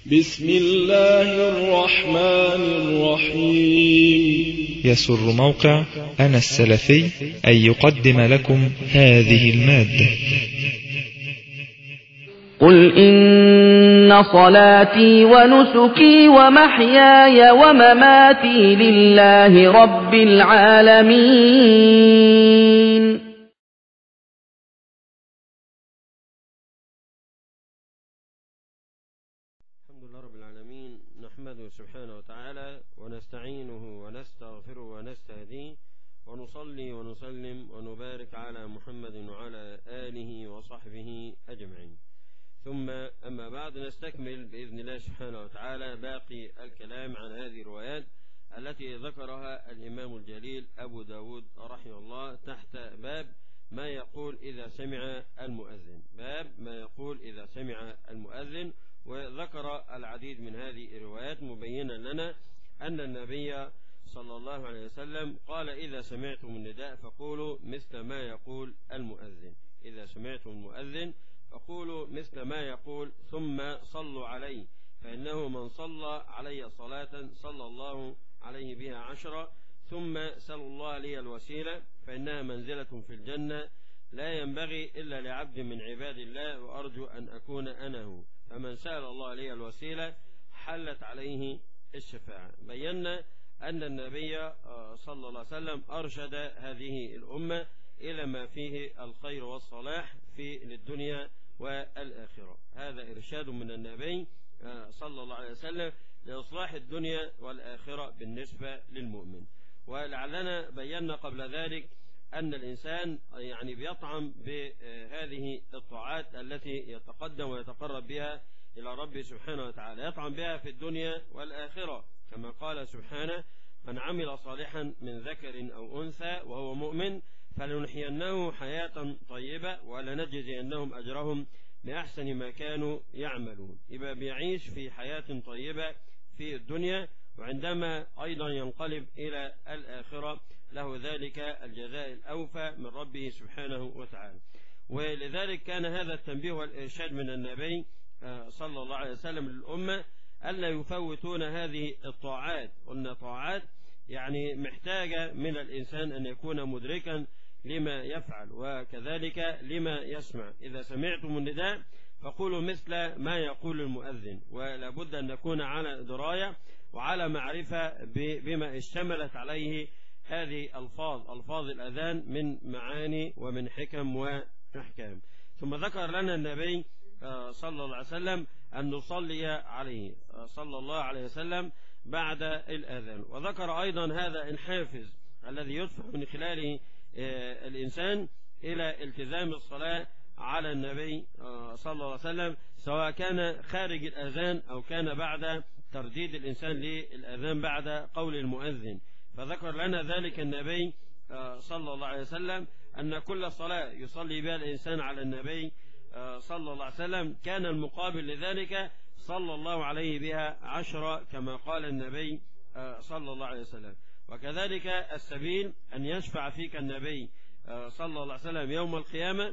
بسم الله الرحمن الرحيم يسر موقع أنا السلفي أن يقدم لكم هذه المادة قل إن صلاتي ونسكي ومحياي ومماتي لله رب العالمين الحمد لله رب العالمين نحمده سبحانه وتعالى ونستعينه ونستغفره ونستهديه ونصلي ونسلم ونبارك على محمد وعلى آله وصحبه أجمعين ثم أما بعد نستكمل بإذن الله سبحانه وتعالى باقي الكلام عن هذه الروايات التي ذكرها الإمام الجليل أبو داود رحمه الله تحت باب ما يقول إذا سمع المؤذن باب ما يقول إذا سمع المؤذن وذكر العديد من هذه الروايات مبينا لنا أن النبي صلى الله عليه وسلم قال إذا سمعتم النداء فقولوا مثل ما يقول المؤذن إذا سمعتم المؤذن فقولوا مثل ما يقول ثم صلوا عليه فإنه من صلى علي صلاة صلى الله عليه بها عشرة ثم سلوا الله لي الوسيلة فإنها منزلة في الجنة لا ينبغي إلا لعبد من عباد الله وأرجو أن أكون أنا هو فمن سأل الله لي الوسيلة حلت عليه الشفاعة بينا أن النبي صلى الله عليه وسلم أرشد هذه الأمة إلى ما فيه الخير والصلاح في الدنيا والآخرة هذا إرشاد من النبي صلى الله عليه وسلم لإصلاح الدنيا والآخرة بالنسبة للمؤمن ولعلنا بينا قبل ذلك أن الإنسان يعني بيطعم بهذه الطاعات التي يتقدم ويتقرب بها إلى ربه سبحانه وتعالى يطعم بها في الدنيا والآخرة كما قال سبحانه من عمل صالحا من ذكر أو أنثى وهو مؤمن فلنحيينه حياة طيبة ولنجزينهم أجرهم بأحسن ما كانوا يعملون يبقى بيعيش في حياة طيبة في الدنيا وعندما أيضا ينقلب إلى الآخرة له ذلك الجزاء الأوفى من ربه سبحانه وتعالى ولذلك كان هذا التنبيه والإرشاد من النبي صلى الله عليه وسلم للأمة ألا يفوتون هذه الطاعات قلنا طاعات يعني محتاجة من الإنسان أن يكون مدركا لما يفعل وكذلك لما يسمع إذا سمعتم النداء فقولوا مثل ما يقول المؤذن ولا بد أن نكون على دراية وعلى معرفة بما اشتملت عليه هذه ألفاظ ألفاظ الأذان من معاني ومن حكم وأحكام ثم ذكر لنا النبي صلى الله عليه وسلم أن نصلي عليه صلى الله عليه وسلم بعد الأذان وذكر أيضا هذا الحافز الذي يدفع من خلاله الإنسان إلى التزام الصلاة على النبي صلى الله عليه وسلم سواء كان خارج الأذان أو كان بعد ترديد الإنسان للأذان بعد قول المؤذن فذكر لنا ذلك النبي صلى الله عليه وسلم أن كل صلاة يصلي بها الإنسان على النبي صلى الله عليه وسلم كان المقابل لذلك صلى الله عليه بها عشرة كما قال النبي صلى الله عليه وسلم وكذلك السبيل أن يشفع فيك النبي صلى الله عليه وسلم يوم القيامة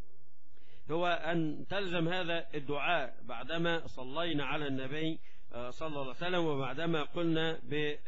هو أن تلزم هذا الدعاء بعدما صلينا على النبي صلى الله عليه وسلم وبعدما قلنا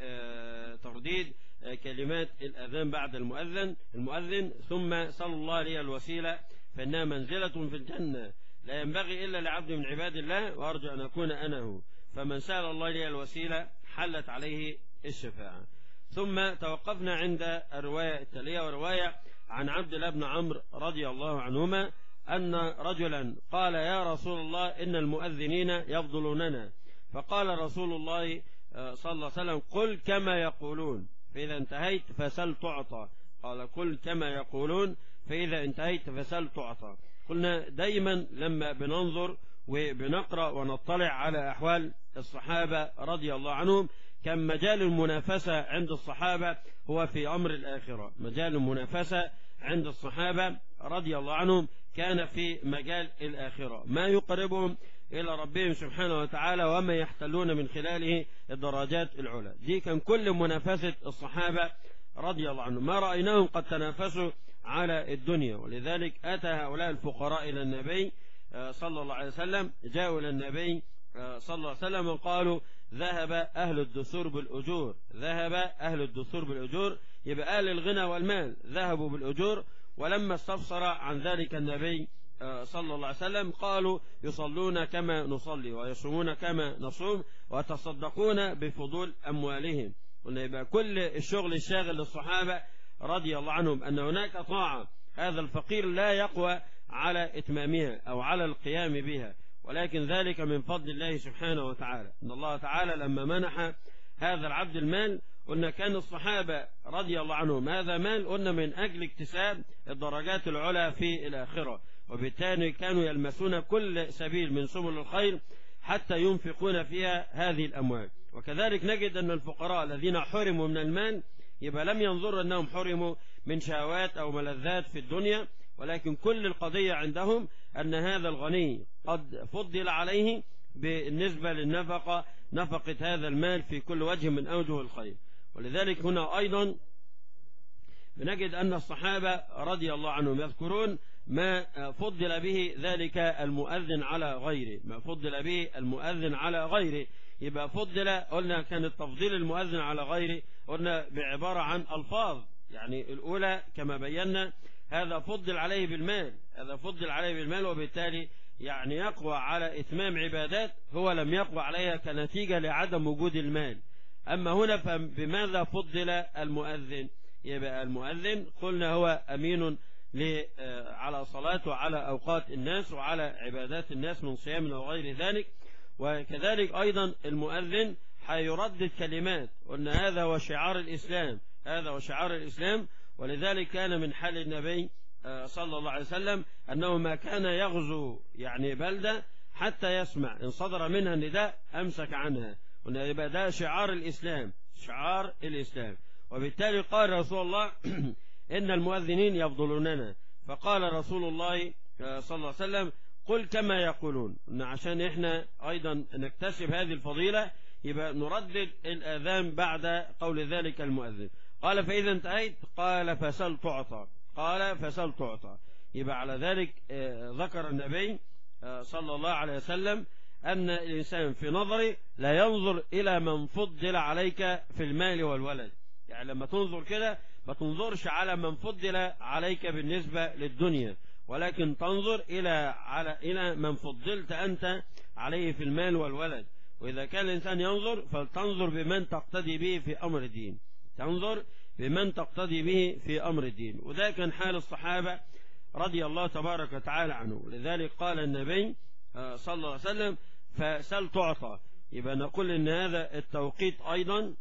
بترديد كلمات الأذان بعد المؤذن المؤذن ثم صلى الله لي الوسيلة فإنها منزلة في الجنة لا ينبغي إلا لعبد من عباد الله وأرجو أن أكون أنا هو فمن سأل الله لي الوسيلة حلت عليه الشفاعة ثم توقفنا عند الرواية التالية ورواية عن عبد الله بن عمرو رضي الله عنهما أن رجلا قال يا رسول الله إن المؤذنين يفضلوننا فقال رسول الله صلى الله عليه وسلم قل كما يقولون فإذا انتهيت فسل تعطى قال قل كما يقولون فإذا انتهيت فسل تعطى قلنا دايما لما بننظر وبنقرأ ونطلع على أحوال الصحابة رضي الله عنهم كان مجال المنافسة عند الصحابة هو في أمر الآخرة مجال المنافسة عند الصحابة رضي الله عنهم كان في مجال الآخرة ما يقربهم إلى ربهم سبحانه وتعالى وما يحتلون من خلاله الدرجات العلى دي كان كل منافسة الصحابة رضي الله عنهم ما رأيناهم قد تنافسوا على الدنيا ولذلك أتى هؤلاء الفقراء إلى النبي صلى الله عليه وسلم جاءوا إلى النبي صلى الله عليه وسلم قالوا ذهب أهل الدثور بالأجور ذهب أهل الدثور بالأجور يبقى أهل الغنى والمال ذهبوا بالأجور ولما استفسر عن ذلك النبي صلى الله عليه وسلم قالوا يصلون كما نصلي ويصومون كما نصوم ويتصدقون بفضول أموالهم قلنا يبقى كل الشغل الشاغل للصحابة رضي الله عنهم أن هناك طاعة هذا الفقير لا يقوى على إتمامها أو على القيام بها ولكن ذلك من فضل الله سبحانه وتعالى إن الله تعالى لما منح هذا العبد المال قلنا كان الصحابة رضي الله عنهم هذا مال قلنا من أجل اكتساب الدرجات العلى في الآخرة وبالتالي كانوا يلمسون كل سبيل من سبل الخير حتى ينفقون فيها هذه الأموال وكذلك نجد أن الفقراء الذين حرموا من المال يبقى لم ينظر أنهم حرموا من شهوات أو ملذات في الدنيا ولكن كل القضية عندهم أن هذا الغني قد فضل عليه بالنسبة للنفقة نفقة هذا المال في كل وجه من أوجه الخير ولذلك هنا أيضا بنجد أن الصحابة رضي الله عنهم يذكرون ما فضل به ذلك المؤذن على غيره ما فضل به المؤذن على غيره يبقى فضل قلنا كان التفضيل المؤذن على غيره قلنا بعبارة عن ألفاظ يعني الأولى كما بينا هذا فضل عليه بالمال هذا فضل عليه بالمال وبالتالي يعني يقوى على إتمام عبادات هو لم يقوى عليها كنتيجة لعدم وجود المال أما هنا فبماذا فضل المؤذن يبقى المؤذن قلنا هو أمين على صلاة وعلى أوقات الناس وعلى عبادات الناس من صيام وغير ذلك وكذلك أيضا المؤذن حيردد كلمات قلنا هذا هو شعار الإسلام هذا هو شعار الإسلام ولذلك كان من حال النبي صلى الله عليه وسلم أنه ما كان يغزو يعني بلدة حتى يسمع إن صدر منها النداء أمسك عنها يبقى ده شعار الإسلام شعار الإسلام وبالتالي قال رسول الله إن المؤذنين يفضلوننا فقال رسول الله صلى الله عليه وسلم قل كما يقولون عشان احنا أيضا نكتسب هذه الفضيلة يبقى نردد الأذان بعد قول ذلك المؤذن قال فإذا انتهيت قال فسل تعطى قال فسل تعطى يبقى على ذلك ذكر النبي صلى الله عليه وسلم أن الإنسان في نظري لا ينظر إلى من فضل عليك في المال والولد يعني لما تنظر كده ما تنظرش على من فضل عليك بالنسبة للدنيا ولكن تنظر إلى على إلى من فضلت أنت عليه في المال والولد وإذا كان الإنسان ينظر فلتنظر بمن تقتدي به في أمر الدين تنظر بمن تقتدي به في أمر الدين وده كان حال الصحابة رضي الله تبارك وتعالى عنه لذلك قال النبي صلى الله عليه وسلم فسل تعطى يبقى نقول ان هذا التوقيت ايضا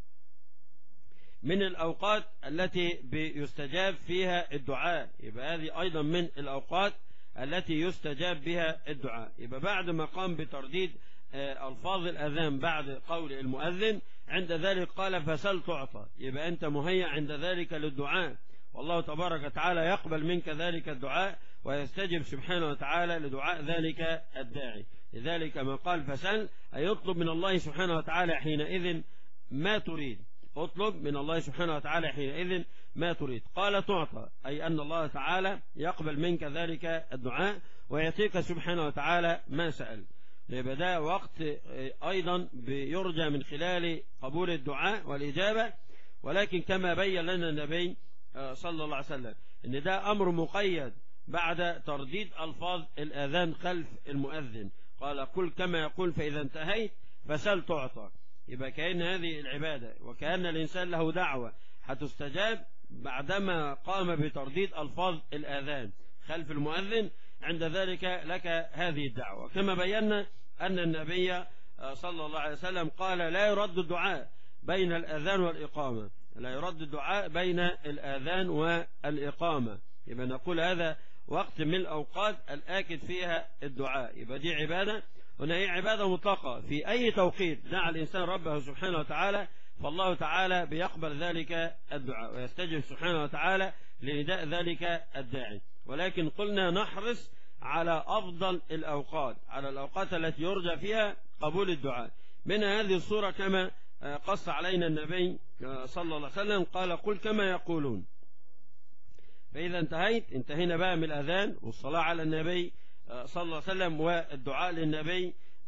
من الاوقات التي يستجاب فيها الدعاء يبقى هذه ايضا من الاوقات التي يستجاب بها الدعاء يبقى بعد ما قام بترديد الفاظ الاذان بعد قول المؤذن عند ذلك قال فسل تعطى يبقى انت مهيأ عند ذلك للدعاء والله تبارك وتعالى يقبل منك ذلك الدعاء ويستجب سبحانه وتعالى لدعاء ذلك الداعي لذلك ما قال فسل أي يطلب من الله سبحانه وتعالى حينئذ ما تريد اطلب من الله سبحانه وتعالى حينئذ ما تريد قال تعطى أي أن الله تعالى يقبل منك ذلك الدعاء ويعطيك سبحانه وتعالى ما سأل يبقى ده وقت أيضا بيرجى من خلال قبول الدعاء والإجابة ولكن كما بين لنا النبي صلى الله عليه وسلم ان ده امر مقيد بعد ترديد الفاظ الاذان خلف المؤذن قال قل كما يقول فاذا انتهيت فسل تعطى يبقى كأن هذه العبادة وكأن الإنسان له دعوة هتستجاب بعدما قام بترديد ألفاظ الآذان خلف المؤذن عند ذلك لك هذه الدعوة كما بينا أن النبي صلى الله عليه وسلم قال لا يرد الدعاء بين الأذان والإقامة لا يرد الدعاء بين الآذان والإقامة يبقى نقول هذا وقت من الأوقات الآكد فيها الدعاء يبقى دي عبادة هنا هي عبادة مطلقة في أي توقيت دعا الإنسان ربه سبحانه وتعالى فالله تعالى بيقبل ذلك الدعاء ويستجب سبحانه وتعالى لنداء ذلك الداعي ولكن قلنا نحرص على أفضل الأوقات على الأوقات التي يرجى فيها قبول الدعاء من هذه الصورة كما قص علينا النبي صلى الله عليه وسلم قال قل كما يقولون فإذا انتهيت انتهينا بقى من الأذان والصلاة على النبي صلى الله عليه وسلم والدعاء للنبي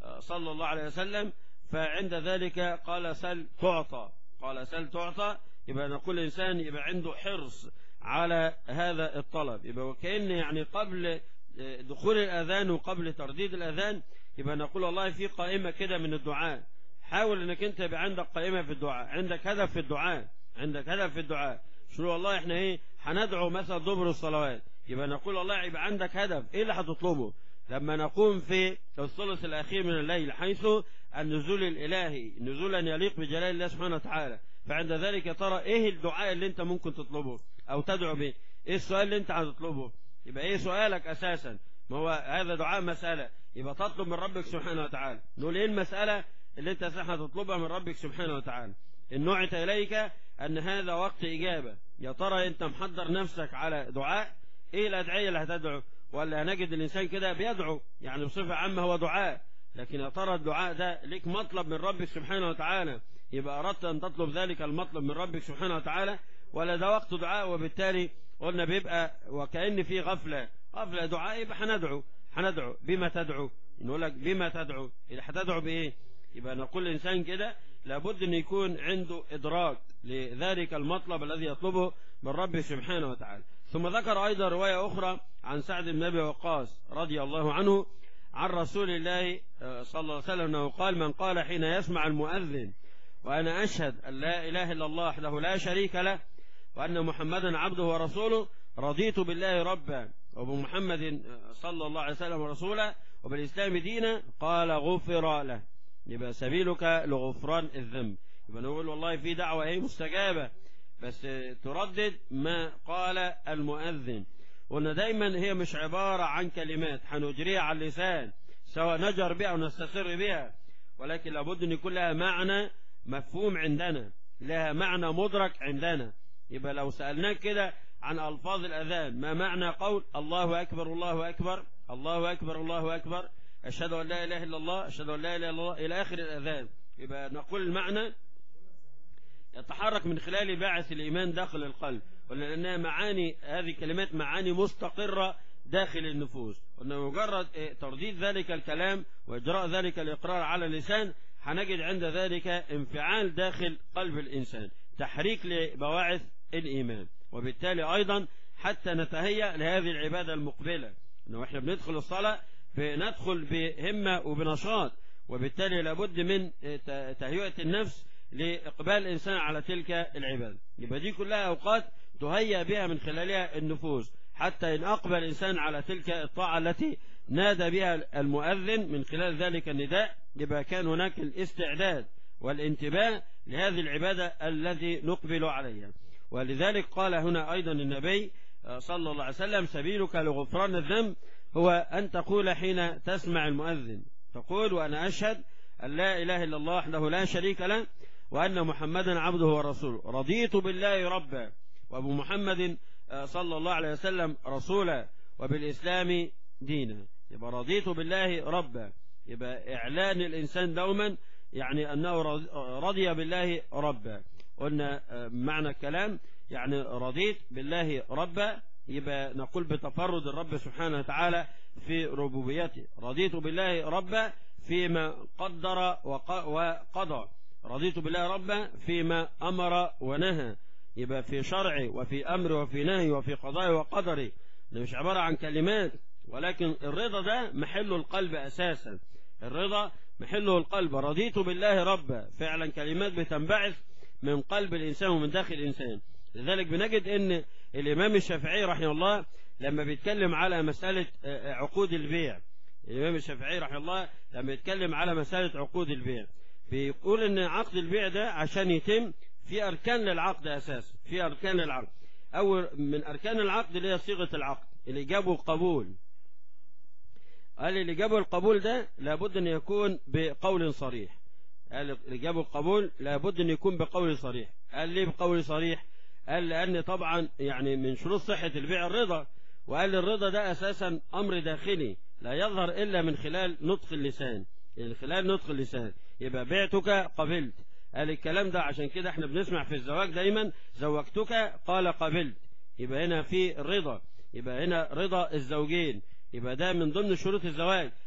صلى الله عليه وسلم فعند ذلك قال سل تعطى قال سل تعطى يبقى نقول الإنسان يبقى عنده حرص على هذا الطلب يبقى وكأن يعني قبل دخول الأذان وقبل ترديد الأذان يبقى نقول والله في قائمة كده من الدعاء حاول انك انت يبقى عندك قائمة في الدعاء عندك هدف في الدعاء عندك هدف في الدعاء شو والله احنا ايه هندعو مثلا دبر الصلوات يبقى نقول والله يبقى عندك هدف ايه اللي هتطلبه لما نقوم في الثلث الأخير من الليل حيث النزول الإلهي نزولا يليق بجلال الله سبحانه وتعالى فعند ذلك ترى ايه الدعاء اللي انت ممكن تطلبه او تدعو به ايه السؤال اللي انت هتطلبه يبقى ايه سؤالك اساسا ما هو هذا دعاء مسألة يبقى تطلب من ربك سبحانه وتعالى نقول ايه المسألة اللي انت هتطلبها من ربك سبحانه وتعالى إن نعت إليك أن هذا وقت إجابة يا ترى أنت محضر نفسك على دعاء إيه الأدعية اللي هتدعو ولا هنجد الإنسان كده بيدعو يعني بصفة عامة هو دعاء لكن يا ترى الدعاء ده ليك مطلب من ربك سبحانه وتعالى يبقى أردت أن تطلب ذلك المطلب من ربك سبحانه وتعالى ولا ده وقت دعاء وبالتالي قلنا بيبقى وكأن في غفلة غفلة دعاء يبقى هندعو هندعو بما تدعو نقول لك بما تدعو إذا هتدعو بإيه يبقى نقول الإنسان كده لابد أن يكون عنده إدراك لذلك المطلب الذي يطلبه من ربه سبحانه وتعالى ثم ذكر أيضا رواية أخرى عن سعد بن أبي وقاص رضي الله عنه عن رسول الله صلى الله عليه وسلم أنه قال من قال حين يسمع المؤذن وأنا أشهد أن لا إله إلا الله وحده لا شريك له وأن محمدا عبده ورسوله رضيت بالله ربا وبمحمد صلى الله عليه وسلم رسولا وبالإسلام دينا قال غفر له يبقى سبيلك لغفران الذنب يبقى نقول والله في دعوة ايه مستجابة بس تردد ما قال المؤذن قلنا دايما هي مش عبارة عن كلمات هنجريها على اللسان سواء نجر بها أو نستسر بها ولكن لابد أن يكون لها معنى مفهوم عندنا لها معنى مدرك عندنا يبقى لو سألناك كده عن ألفاظ الأذان ما معنى قول الله أكبر الله أكبر الله أكبر الله أكبر أشهد أن لا إله إلا الله أشهد أن لا إله إلا الله إلى آخر الأذان يبقى نقول المعنى يتحرك من خلال باعث الإيمان داخل القلب ولأنها معاني هذه الكلمات معاني مستقرة داخل النفوس وأن مجرد ترديد ذلك الكلام وإجراء ذلك الإقرار على اللسان هنجد عند ذلك انفعال داخل قلب الإنسان تحريك لبواعث الإيمان وبالتالي أيضا حتى نتهيأ لهذه العبادة المقبلة أنه إحنا بندخل الصلاة بندخل بهمة وبنشاط وبالتالي لابد من تهيئة النفس لإقبال الإنسان على تلك العبادة يبقى دي كلها أوقات تهيأ بها من خلالها النفوس حتى إن أقبل الإنسان على تلك الطاعة التي نادى بها المؤذن من خلال ذلك النداء يبقى كان هناك الاستعداد والانتباه لهذه العبادة التي نقبل عليها ولذلك قال هنا أيضا النبي صلى الله عليه وسلم سبيلك لغفران الذنب هو أن تقول حين تسمع المؤذن تقول وأنا أشهد أن لا إله إلا الله وحده لا شريك له وأن محمدا عبده ورسوله رضيت بالله ربا وبمحمد صلى الله عليه وسلم رسولا وبالإسلام دينا يبقى رضيت بالله ربا يبقى إعلان الإنسان دوما يعني أنه رضي بالله ربا قلنا معنى الكلام يعني رضيت بالله ربا يبقى نقول بتفرد الرب سبحانه وتعالى في ربوبيته رضيت بالله ربا فيما قدر وقضى رضيت بالله ربا فيما أمر ونهى يبقى في شرعي وفي أمر وفي نهي وفي قضاء وقدري مش عبارة عن كلمات ولكن الرضا ده محل القلب أساسا الرضا محله القلب رضيت بالله ربا فعلا كلمات بتنبعث من قلب الإنسان ومن داخل الإنسان لذلك بنجد ان الامام الشافعي رحمه الله لما بيتكلم على مسألة عقود البيع الامام الشافعي رحمه الله لما يتكلم على مسألة عقود البيع بيقول ان عقد البيع ده عشان يتم في اركان للعقد اساسا في اركان للعقد اول من اركان العقد اللي هي صيغة العقد الاجابة والقبول قال الاجابة والقبول ده لابد ان يكون بقول صريح قال الاجابة والقبول لابد ان يكون بقول صريح قال ليه بقول صريح قال لأن طبعا يعني من شروط صحة البيع الرضا وقال الرضا ده أساسا أمر داخلي لا يظهر إلا من خلال نطق اللسان من خلال نطق اللسان يبقى بعتك قبلت قال الكلام ده عشان كده احنا بنسمع في الزواج دايما زوجتك قال قبلت يبقى هنا في الرضا يبقى هنا رضا الزوجين يبقى ده من ضمن شروط الزواج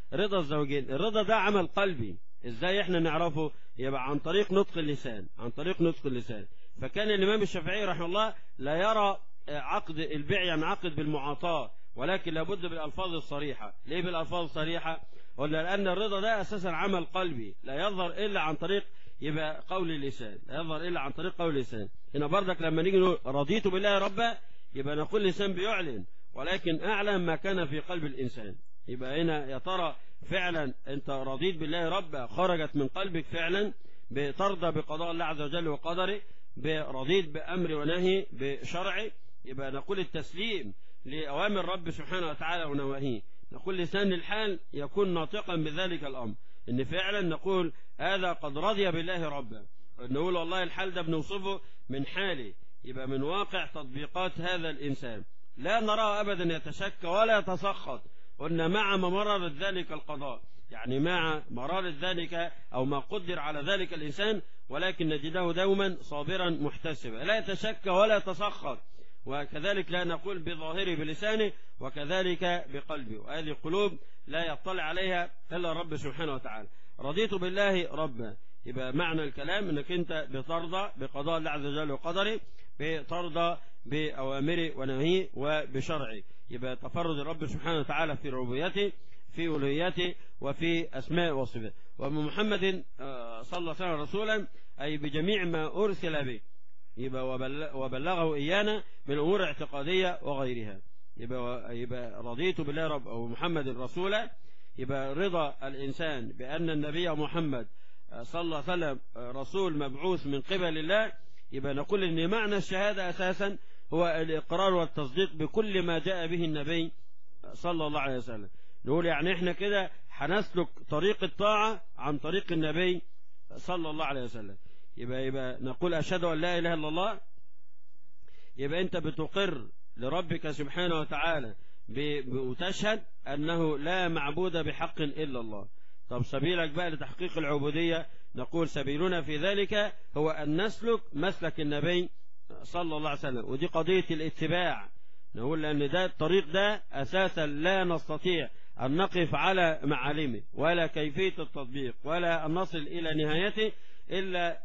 رضا الزوجين الرضا ده عمل قلبي ازاي احنا نعرفه يبقى عن طريق نطق اللسان عن طريق نطق اللسان فكان الامام الشافعي رحمه الله لا يرى عقد البيع ينعقد بالمعاطاة ولكن لابد بالالفاظ الصريحة ليه بالالفاظ الصريحة قلنا لان الرضا ده اساسا عمل قلبي لا يظهر الا عن طريق يبقى قول اللسان لا يظهر الا عن طريق قول اللسان هنا بردك لما نيجي نقول رضيت بالله ربا يبقى نقول لسان بيعلن ولكن اعلم ما كان في قلب الانسان يبقى هنا يا ترى فعلا انت رضيت بالله ربا خرجت من قلبك فعلا بترضى بقضاء الله عز وجل وقدره برضيت بامر ونهي بشرعه يبقى نقول التسليم لأوامر رب سبحانه وتعالى ونواهيه نقول لسان الحال يكون ناطقا بذلك الأمر إن فعلا نقول هذا قد رضي بالله ربا نقول والله الحال ده بنوصفه من حاله يبقى من واقع تطبيقات هذا الإنسان لا نراه أبدا يتشكى ولا يتسخط قلنا مع ما مررت ذلك القضاء يعني مع مرارة ذلك أو ما قدر على ذلك الإنسان ولكن نجده دوما صابرا محتسبا لا يتشكى ولا يتسخط وكذلك لا نقول بظاهره بلسانه وكذلك بقلبه وهذه قلوب لا يطلع عليها إلا الرب سبحانه وتعالى رضيت بالله ربا يبقى معنى الكلام انك انت بترضى بقضاء الله عز وجل وقدره بترضى بأوامره ونهيه وبشرعه يبقى تفرد الرب سبحانه وتعالى في ربوبيته في ألوهيته وفي أسماء وصفاته ومحمد صلى الله عليه وسلم رسولا أي بجميع ما أرسل به يبقى وبلغه إيانا من أمور اعتقادية وغيرها يبقى, يبقى رضيت بالله رب أو محمد رسولا يبقى رضا الإنسان بأن النبي محمد صلى الله عليه وسلم رسول مبعوث من قبل الله يبقى نقول ان معنى الشهادة اساسا هو الاقرار والتصديق بكل ما جاء به النبي صلى الله عليه وسلم نقول يعني احنا كده هنسلك طريق الطاعة عن طريق النبي صلى الله عليه وسلم يبقى يبقى نقول اشهد ان لا اله الا الله يبقى انت بتقر لربك سبحانه وتعالى وتشهد انه لا معبود بحق الا الله طب سبيلك بقى لتحقيق العبودية نقول سبيلنا في ذلك هو أن نسلك مسلك النبي صلى الله عليه وسلم ودي قضية الاتباع نقول لأن ده الطريق ده أساسا لا نستطيع أن نقف على معالمه ولا كيفية التطبيق ولا أن نصل إلى نهايته إلا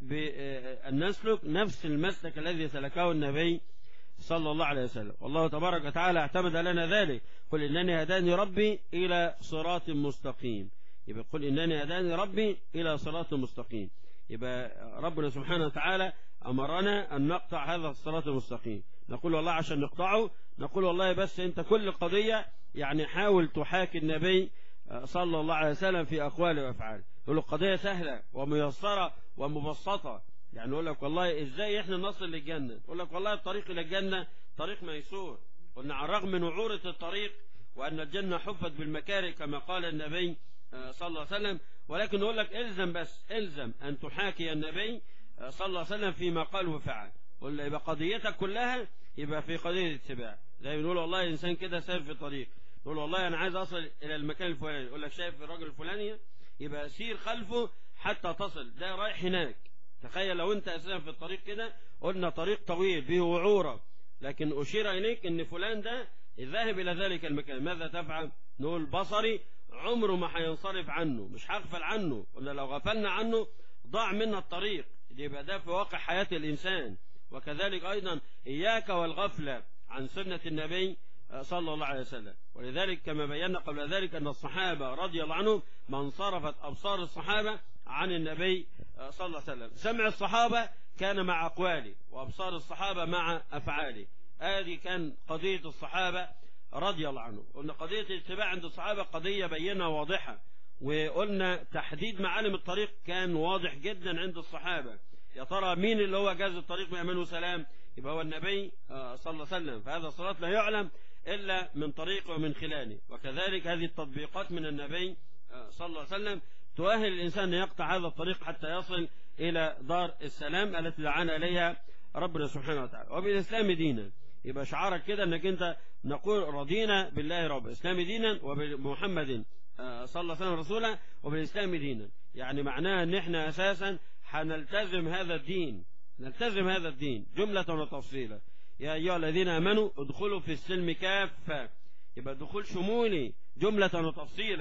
بأن نسلك نفس المسلك الذي سلكه النبي صلى الله عليه وسلم والله تبارك وتعالى اعتمد لنا ذلك قل إنني هداني ربي إلى صراط مستقيم يبقى قل إنني هداني ربي إلى صراط مستقيم يبقى ربنا سبحانه وتعالى أمرنا أن نقطع هذا الصراط المستقيم نقول والله عشان نقطعه نقول والله بس أنت كل قضية يعني حاول تحاكي النبي صلى الله عليه وسلم في أقواله وأفعاله يقول لك قضية سهلة وميسرة ومبسطة يعني يقول لك والله إزاي إحنا نصل للجنة يقول لك والله الطريق إلى الجنة طريق ميسور قلنا على الرغم من وعورة الطريق وأن الجنة حفت بالمكاره كما قال النبي صلى الله عليه وسلم ولكن يقول لك الزم بس الزم أن تحاكي النبي صلى الله عليه وسلم فيما قال وفعل قل يبقى قضيتك كلها يبقى في قضية اتباع زي بنقول والله إنسان كده سير في الطريق يقول والله أنا عايز أصل إلى المكان الفلاني يقول لك شايف الراجل الفلاني يبقى سير خلفه حتى تصل ده رايح هناك تخيل لو أنت أساسا في الطريق كده قلنا طريق طويل به وعورة لكن أشير إليك أن فلان ده ذاهب إلى ذلك المكان ماذا تفعل نقول بصري عمره ما هينصرف عنه مش هغفل عنه ولا لو غفلنا عنه ضاع منا الطريق يبقى ده في واقع حياة الإنسان وكذلك أيضا إياك والغفلة عن سنة النبي صلى الله عليه وسلم ولذلك كما بينا قبل ذلك أن الصحابة رضي الله عنهم ما انصرفت أبصار الصحابة عن النبي صلى الله عليه وسلم سمع الصحابة كان مع أقواله وأبصار الصحابة مع أفعاله هذه كان قضية الصحابة رضي الله عنه قلنا قضية الاتباع عند الصحابة قضية بينة واضحة وقلنا تحديد معالم الطريق كان واضح جدا عند الصحابة يا ترى مين اللي هو جاز الطريق بأمان وسلام يبقى هو النبي صلى الله عليه وسلم فهذا الصلاة لا يعلم إلا من طريقه ومن خلاله وكذلك هذه التطبيقات من النبي صلى الله عليه وسلم تؤهل الإنسان أن يقطع هذا الطريق حتى يصل إلى دار السلام التي دعانا إليها ربنا سبحانه وتعالى وبالإسلام دينا يبقى شعارك كده انك انت نقول رضينا بالله رب الاسلام دينا وبمحمد صلى الله عليه وسلم رسولا وبالاسلام دينا يعني معناها ان احنا اساسا هنلتزم هذا الدين نلتزم هذا الدين جملة وتفصيلا يا ايها الذين امنوا ادخلوا في السلم كافة يبقى دخول شمولي جملة وتفصيلا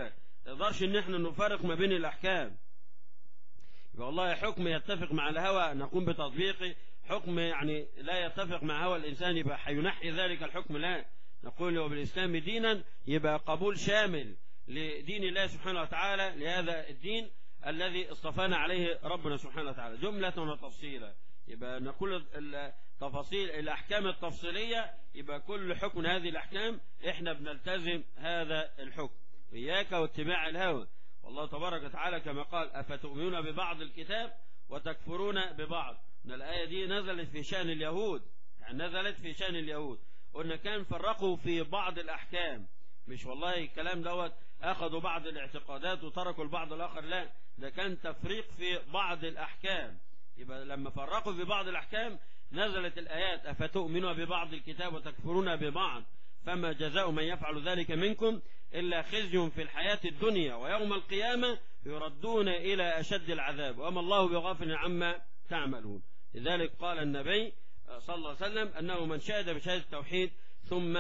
تقدرش ان احنا نفرق ما بين الاحكام يبقى والله حكم يتفق مع الهوى نقوم بتطبيقه حكم يعني لا يتفق مع هوى الانسان يبقى حينحي ذلك الحكم لا نقول له بالاسلام دينا يبقى قبول شامل لدين الله سبحانه وتعالى لهذا الدين الذي اصطفانا عليه ربنا سبحانه وتعالى جملة وتفصيلا يبقى نقول التفاصيل الأحكام التفصيلية يبقى كل حكم هذه الأحكام إحنا بنلتزم هذا الحكم إياك واتباع الهوى والله تبارك وتعالى كما قال أفتؤمنون ببعض الكتاب وتكفرون ببعض ان الآية دي نزلت في شأن اليهود يعني نزلت في شأن اليهود قلنا كان فرقوا في بعض الأحكام مش والله الكلام دوت أخذوا بعض الاعتقادات وتركوا البعض الآخر لا ده كان تفريق في بعض الأحكام يبقى لما فرقوا في بعض الأحكام نزلت الآيات أفتؤمنوا ببعض الكتاب وتكفرون ببعض فما جزاء من يفعل ذلك منكم إلا خزي في الحياة الدنيا ويوم القيامة يردون إلى أشد العذاب وما الله بغافل عما تعملون لذلك قال النبي صلى الله عليه وسلم أنه من شهد بشهادة التوحيد ثم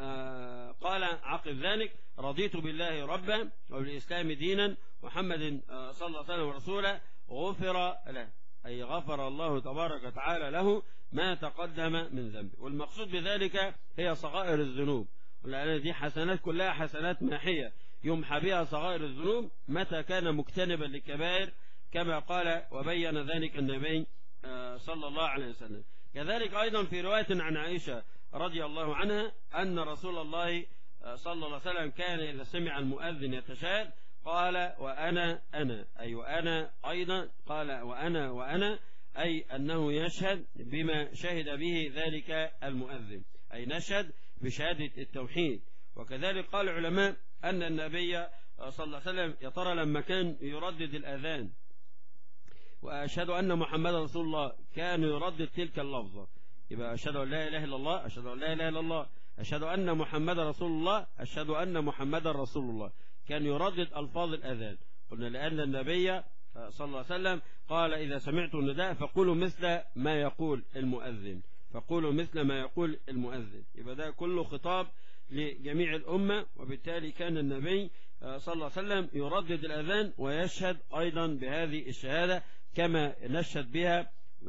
قال عقب ذلك رضيت بالله ربا وبالإسلام دينا محمد صلى الله عليه وسلم رسولا غفر له أي غفر الله تبارك وتعالى له ما تقدم من ذنبه والمقصود بذلك هي صغائر الذنوب لأن دي حسنات كلها حسنات ماحية يمحى بها صغائر الذنوب متى كان مجتنبا للكبائر كما قال وبين ذلك النبي صلى الله عليه وسلم كذلك أيضا في رواية عن عائشة رضي الله عنها أن رسول الله صلى الله عليه وسلم كان إذا سمع المؤذن يتشهد قال وأنا أنا أي وأنا أيضا قال وأنا وأنا أي أنه يشهد بما شهد به ذلك المؤذن أي نشهد بشهادة التوحيد وكذلك قال العلماء أن النبي صلى الله عليه وسلم يا ترى لما كان يردد الأذان وأشهد أن محمد رسول الله كان يردد تلك اللفظة يبقى أشهد أن لا إله إلا الله أشهد أن لا إله إلا الله أشهد أن محمد رسول الله أشهد أن محمد رسول الله كان يردد ألفاظ الأذان قلنا لأن النبي صلى الله عليه وسلم قال إذا سمعتم النداء فقولوا مثل ما يقول المؤذن فقولوا مثل ما يقول المؤذن يبقى ده كله خطاب لجميع الأمة وبالتالي كان النبي صلى الله عليه وسلم يردد الأذان ويشهد أيضا بهذه الشهادة كما نشهد بها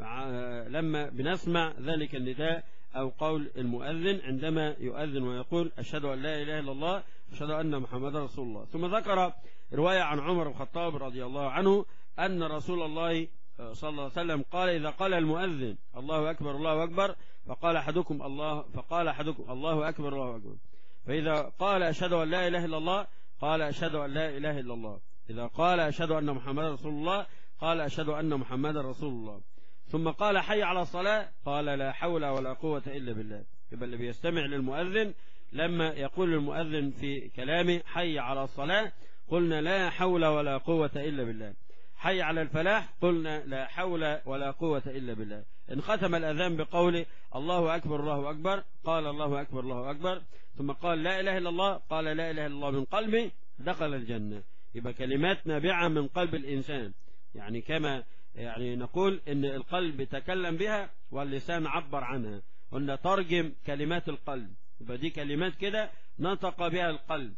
لما بنسمع ذلك النداء أو قول المؤذن عندما يؤذن ويقول أشهد أن لا إله إلا الله أشهد أن محمد رسول الله ثم ذكر رواية عن عمر بن الخطاب رضي الله عنه أن رسول الله صلى الله عليه وسلم قال إذا قال المؤذن الله أكبر الله أكبر فقال أحدكم الله فقال أحدكم الله أكبر الله أكبر فإذا قال أشهد أن لا إله إلا الله قال أشهد أن لا إله إلا الله إذا قال أشهد أن محمد رسول الله قال أشهد أن محمد رسول الله ثم قال حي على الصلاة قال لا حول ولا قوة إلا بالله يبقى اللي بيستمع للمؤذن لما يقول المؤذن في كلامه حي على الصلاة قلنا لا حول ولا قوة إلا بالله حي على الفلاح قلنا لا حول ولا قوة إلا بالله إن ختم الأذان بقوله الله أكبر الله أكبر قال الله أكبر الله أكبر ثم قال لا إله إلا الله قال لا إله إلا الله من قلبي دخل الجنة يبقى كلمات نابعة من قلب الإنسان يعني كما يعني نقول ان القلب تكلم بها واللسان عبر عنها قلنا ترجم كلمات القلب يبقى دي كلمات كده نطق بها القلب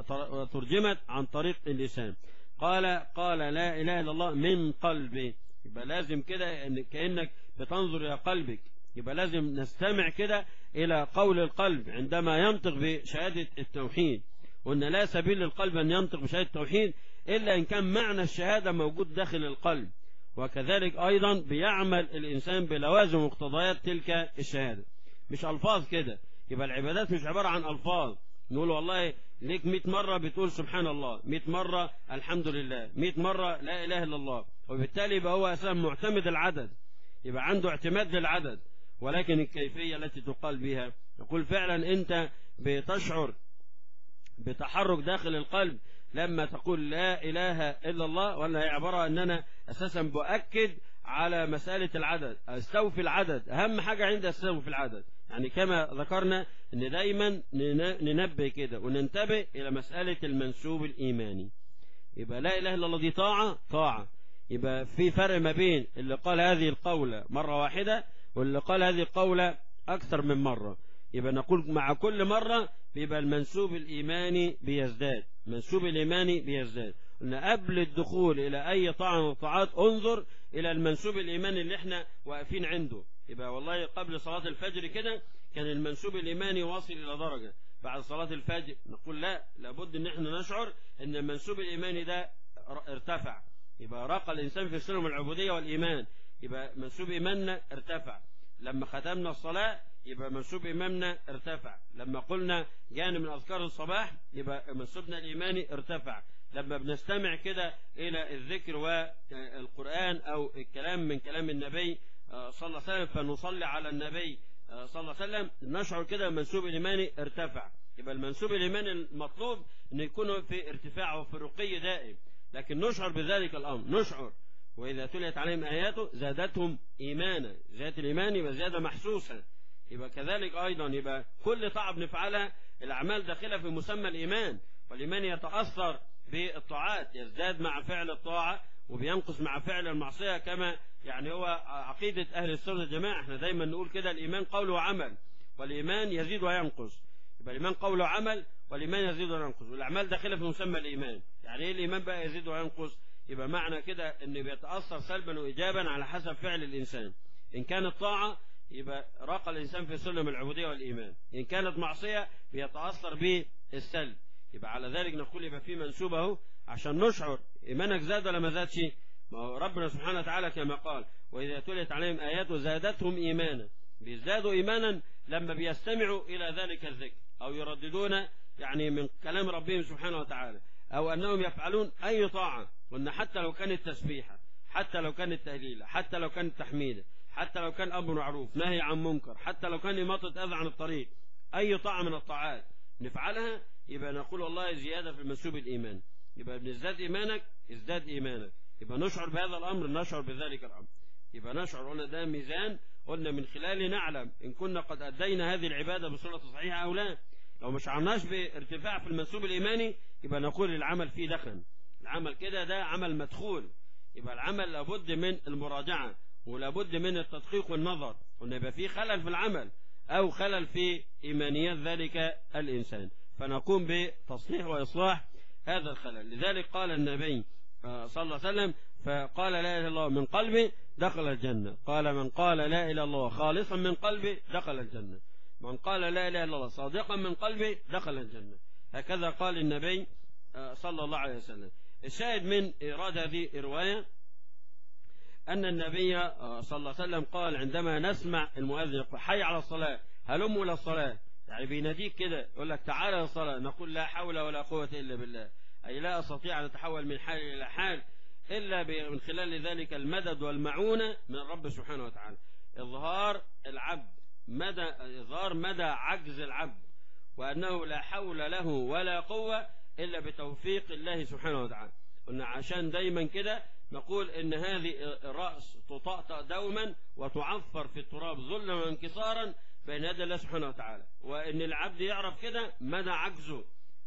وترجمت عن طريق اللسان قال قال لا اله الا الله من قلبي يبقى لازم كده ان كانك بتنظر الى قلبك يبقى لازم نستمع كده الى قول القلب عندما ينطق بشهاده التوحيد وان لا سبيل للقلب ان ينطق بشهاده التوحيد الا ان كان معنى الشهاده موجود داخل القلب وكذلك أيضا بيعمل الإنسان بلوازم مقتضيات تلك الشهادة مش ألفاظ كده يبقى العبادات مش عبارة عن ألفاظ نقول والله ليك 100 مرة بتقول سبحان الله 100 مرة الحمد لله 100 مرة لا إله إلا الله وبالتالي يبقى هو أساسا معتمد العدد يبقى عنده اعتماد للعدد ولكن الكيفية التي تقال بها يقول فعلا أنت بتشعر بتحرك داخل القلب لما تقول لا إله إلا الله ولا هي عبارة أن أنا أساسا بأكد على مسألة العدد استوفي العدد أهم حاجة عندي استوفي العدد يعني كما ذكرنا أن دايما ننبه كده وننتبه إلى مسألة المنسوب الإيماني يبقى لا إله إلا الله دي طاعة طاعة يبقى في فرق ما بين اللي قال هذه القولة مرة واحدة واللي قال هذه القولة أكثر من مرة يبقى نقول مع كل مرة بيبقى المنسوب الإيماني بيزداد منسوب الإيماني بيزداد قلنا قبل الدخول إلى أي طاعة من الطاعات انظر إلى المنسوب الإيماني اللي احنا واقفين عنده يبقى والله قبل صلاة الفجر كده كان المنسوب الإيماني واصل إلى درجة بعد صلاة الفجر نقول لا لابد ان احنا نشعر ان المنسوب الإيماني ده ارتفع يبقى رقى الإنسان في سلم العبودية والإيمان يبقى منسوب إيماننا ارتفع لما ختمنا الصلاة يبقى منسوب إيماننا ارتفع لما قلنا جانا من أذكار الصباح يبقى منسوبنا الإيماني ارتفع لما بنستمع كده إلى الذكر والقرآن أو الكلام من كلام النبي صلى الله عليه وسلم فنصلي على النبي صلى الله عليه وسلم نشعر كده المنسوب الإيماني ارتفع يبقى المنسوب الإيماني المطلوب أن يكون في ارتفاع وفي رقي دائم لكن نشعر بذلك الأمر نشعر وإذا تليت عليهم آياته زادتهم إيمانا زيادة الإيمان يبقى زيادة محسوسة يبقى كذلك أيضا يبقى كل طاعة بنفعلها الأعمال داخلة في مسمى الإيمان والإيمان يتأثر بالطاعات يزداد مع فعل الطاعة وبينقص مع فعل المعصية كما يعني هو عقيدة أهل السنة الجماعة احنا دايما نقول كده الإيمان قول وعمل والإيمان يزيد وينقص يبقى الإيمان قول وعمل والإيمان يزيد وينقص والأعمال داخلة في مسمى الإيمان يعني إيه الإيمان بقى يزيد وينقص يبقى معنى كده انه بيتأثر سلبا وإيجابا على حسب فعل الإنسان إن كانت طاعة يبقى راق الإنسان في سلم العبودية والإيمان إن كانت معصية بيتأثر بالسلب يبقى على ذلك نقول يبقى في منسوبه عشان نشعر إيمانك زاد ولا ما زادش ما هو ربنا سبحانه وتعالى كما قال وإذا تليت عليهم آياته زادتهم إيمانا بيزدادوا إيمانا لما بيستمعوا إلى ذلك الذكر أو يرددون يعني من كلام ربهم سبحانه وتعالى أو أنهم يفعلون أي طاعة قلنا حتى لو كانت تسبيحة حتى لو كانت تهليلة حتى لو كانت تحميدة حتى لو كان أمر معروف نهي عن منكر حتى لو كان إماطة أذى عن الطريق أي طاعة من الطاعات نفعلها يبقى نقول والله زيادة في منسوب الإيمان يبقى بنزداد إيمانك ازداد إيمانك يبقى نشعر بهذا الأمر نشعر بذلك الأمر يبقى نشعر قلنا ده ميزان قلنا من خلاله نعلم إن كنا قد أدينا هذه العبادة بصورة صحيحة أو لا لو مش عمناش بارتفاع في المنسوب الإيماني يبقى نقول العمل فيه دخن العمل كده ده عمل مدخول يبقى العمل لابد من المراجعة ولابد من التدقيق والنظر وان يبقى فيه خلل في العمل او خلل في ايمانيات ذلك الانسان فنقوم بتصحيح واصلاح هذا الخلل لذلك قال النبي صلى الله عليه وسلم فقال لا اله الا الله من قلبي دخل الجنه قال من قال لا اله الا الله خالصا من قلبي دخل الجنه من قال لا اله الا الله صادقا من قلبي دخل الجنه هكذا قال النبي صلى الله عليه وسلم الشاهد من إيراد هذه الرواية أن النبي صلى الله عليه وسلم قال عندما نسمع المؤذن يقول حي على الصلاة هلموا إلى الصلاة يعني بيناديك كده يقول لك تعالى للصلاة نقول لا حول ولا قوة إلا بالله أي لا أستطيع أن أتحول من حال إلى حال إلا من خلال ذلك المدد والمعونة من الرب سبحانه وتعالى إظهار العبد مدى إظهار مدى عجز العبد وأنه لا حول له ولا قوة إلا بتوفيق الله سبحانه وتعالى قلنا عشان دايما كده نقول إن هذه الرأس تطأطأ دوما وتعفر في التراب ظلما وانكسارا بين يدي الله سبحانه وتعالى وإن العبد يعرف كده مدى عجزه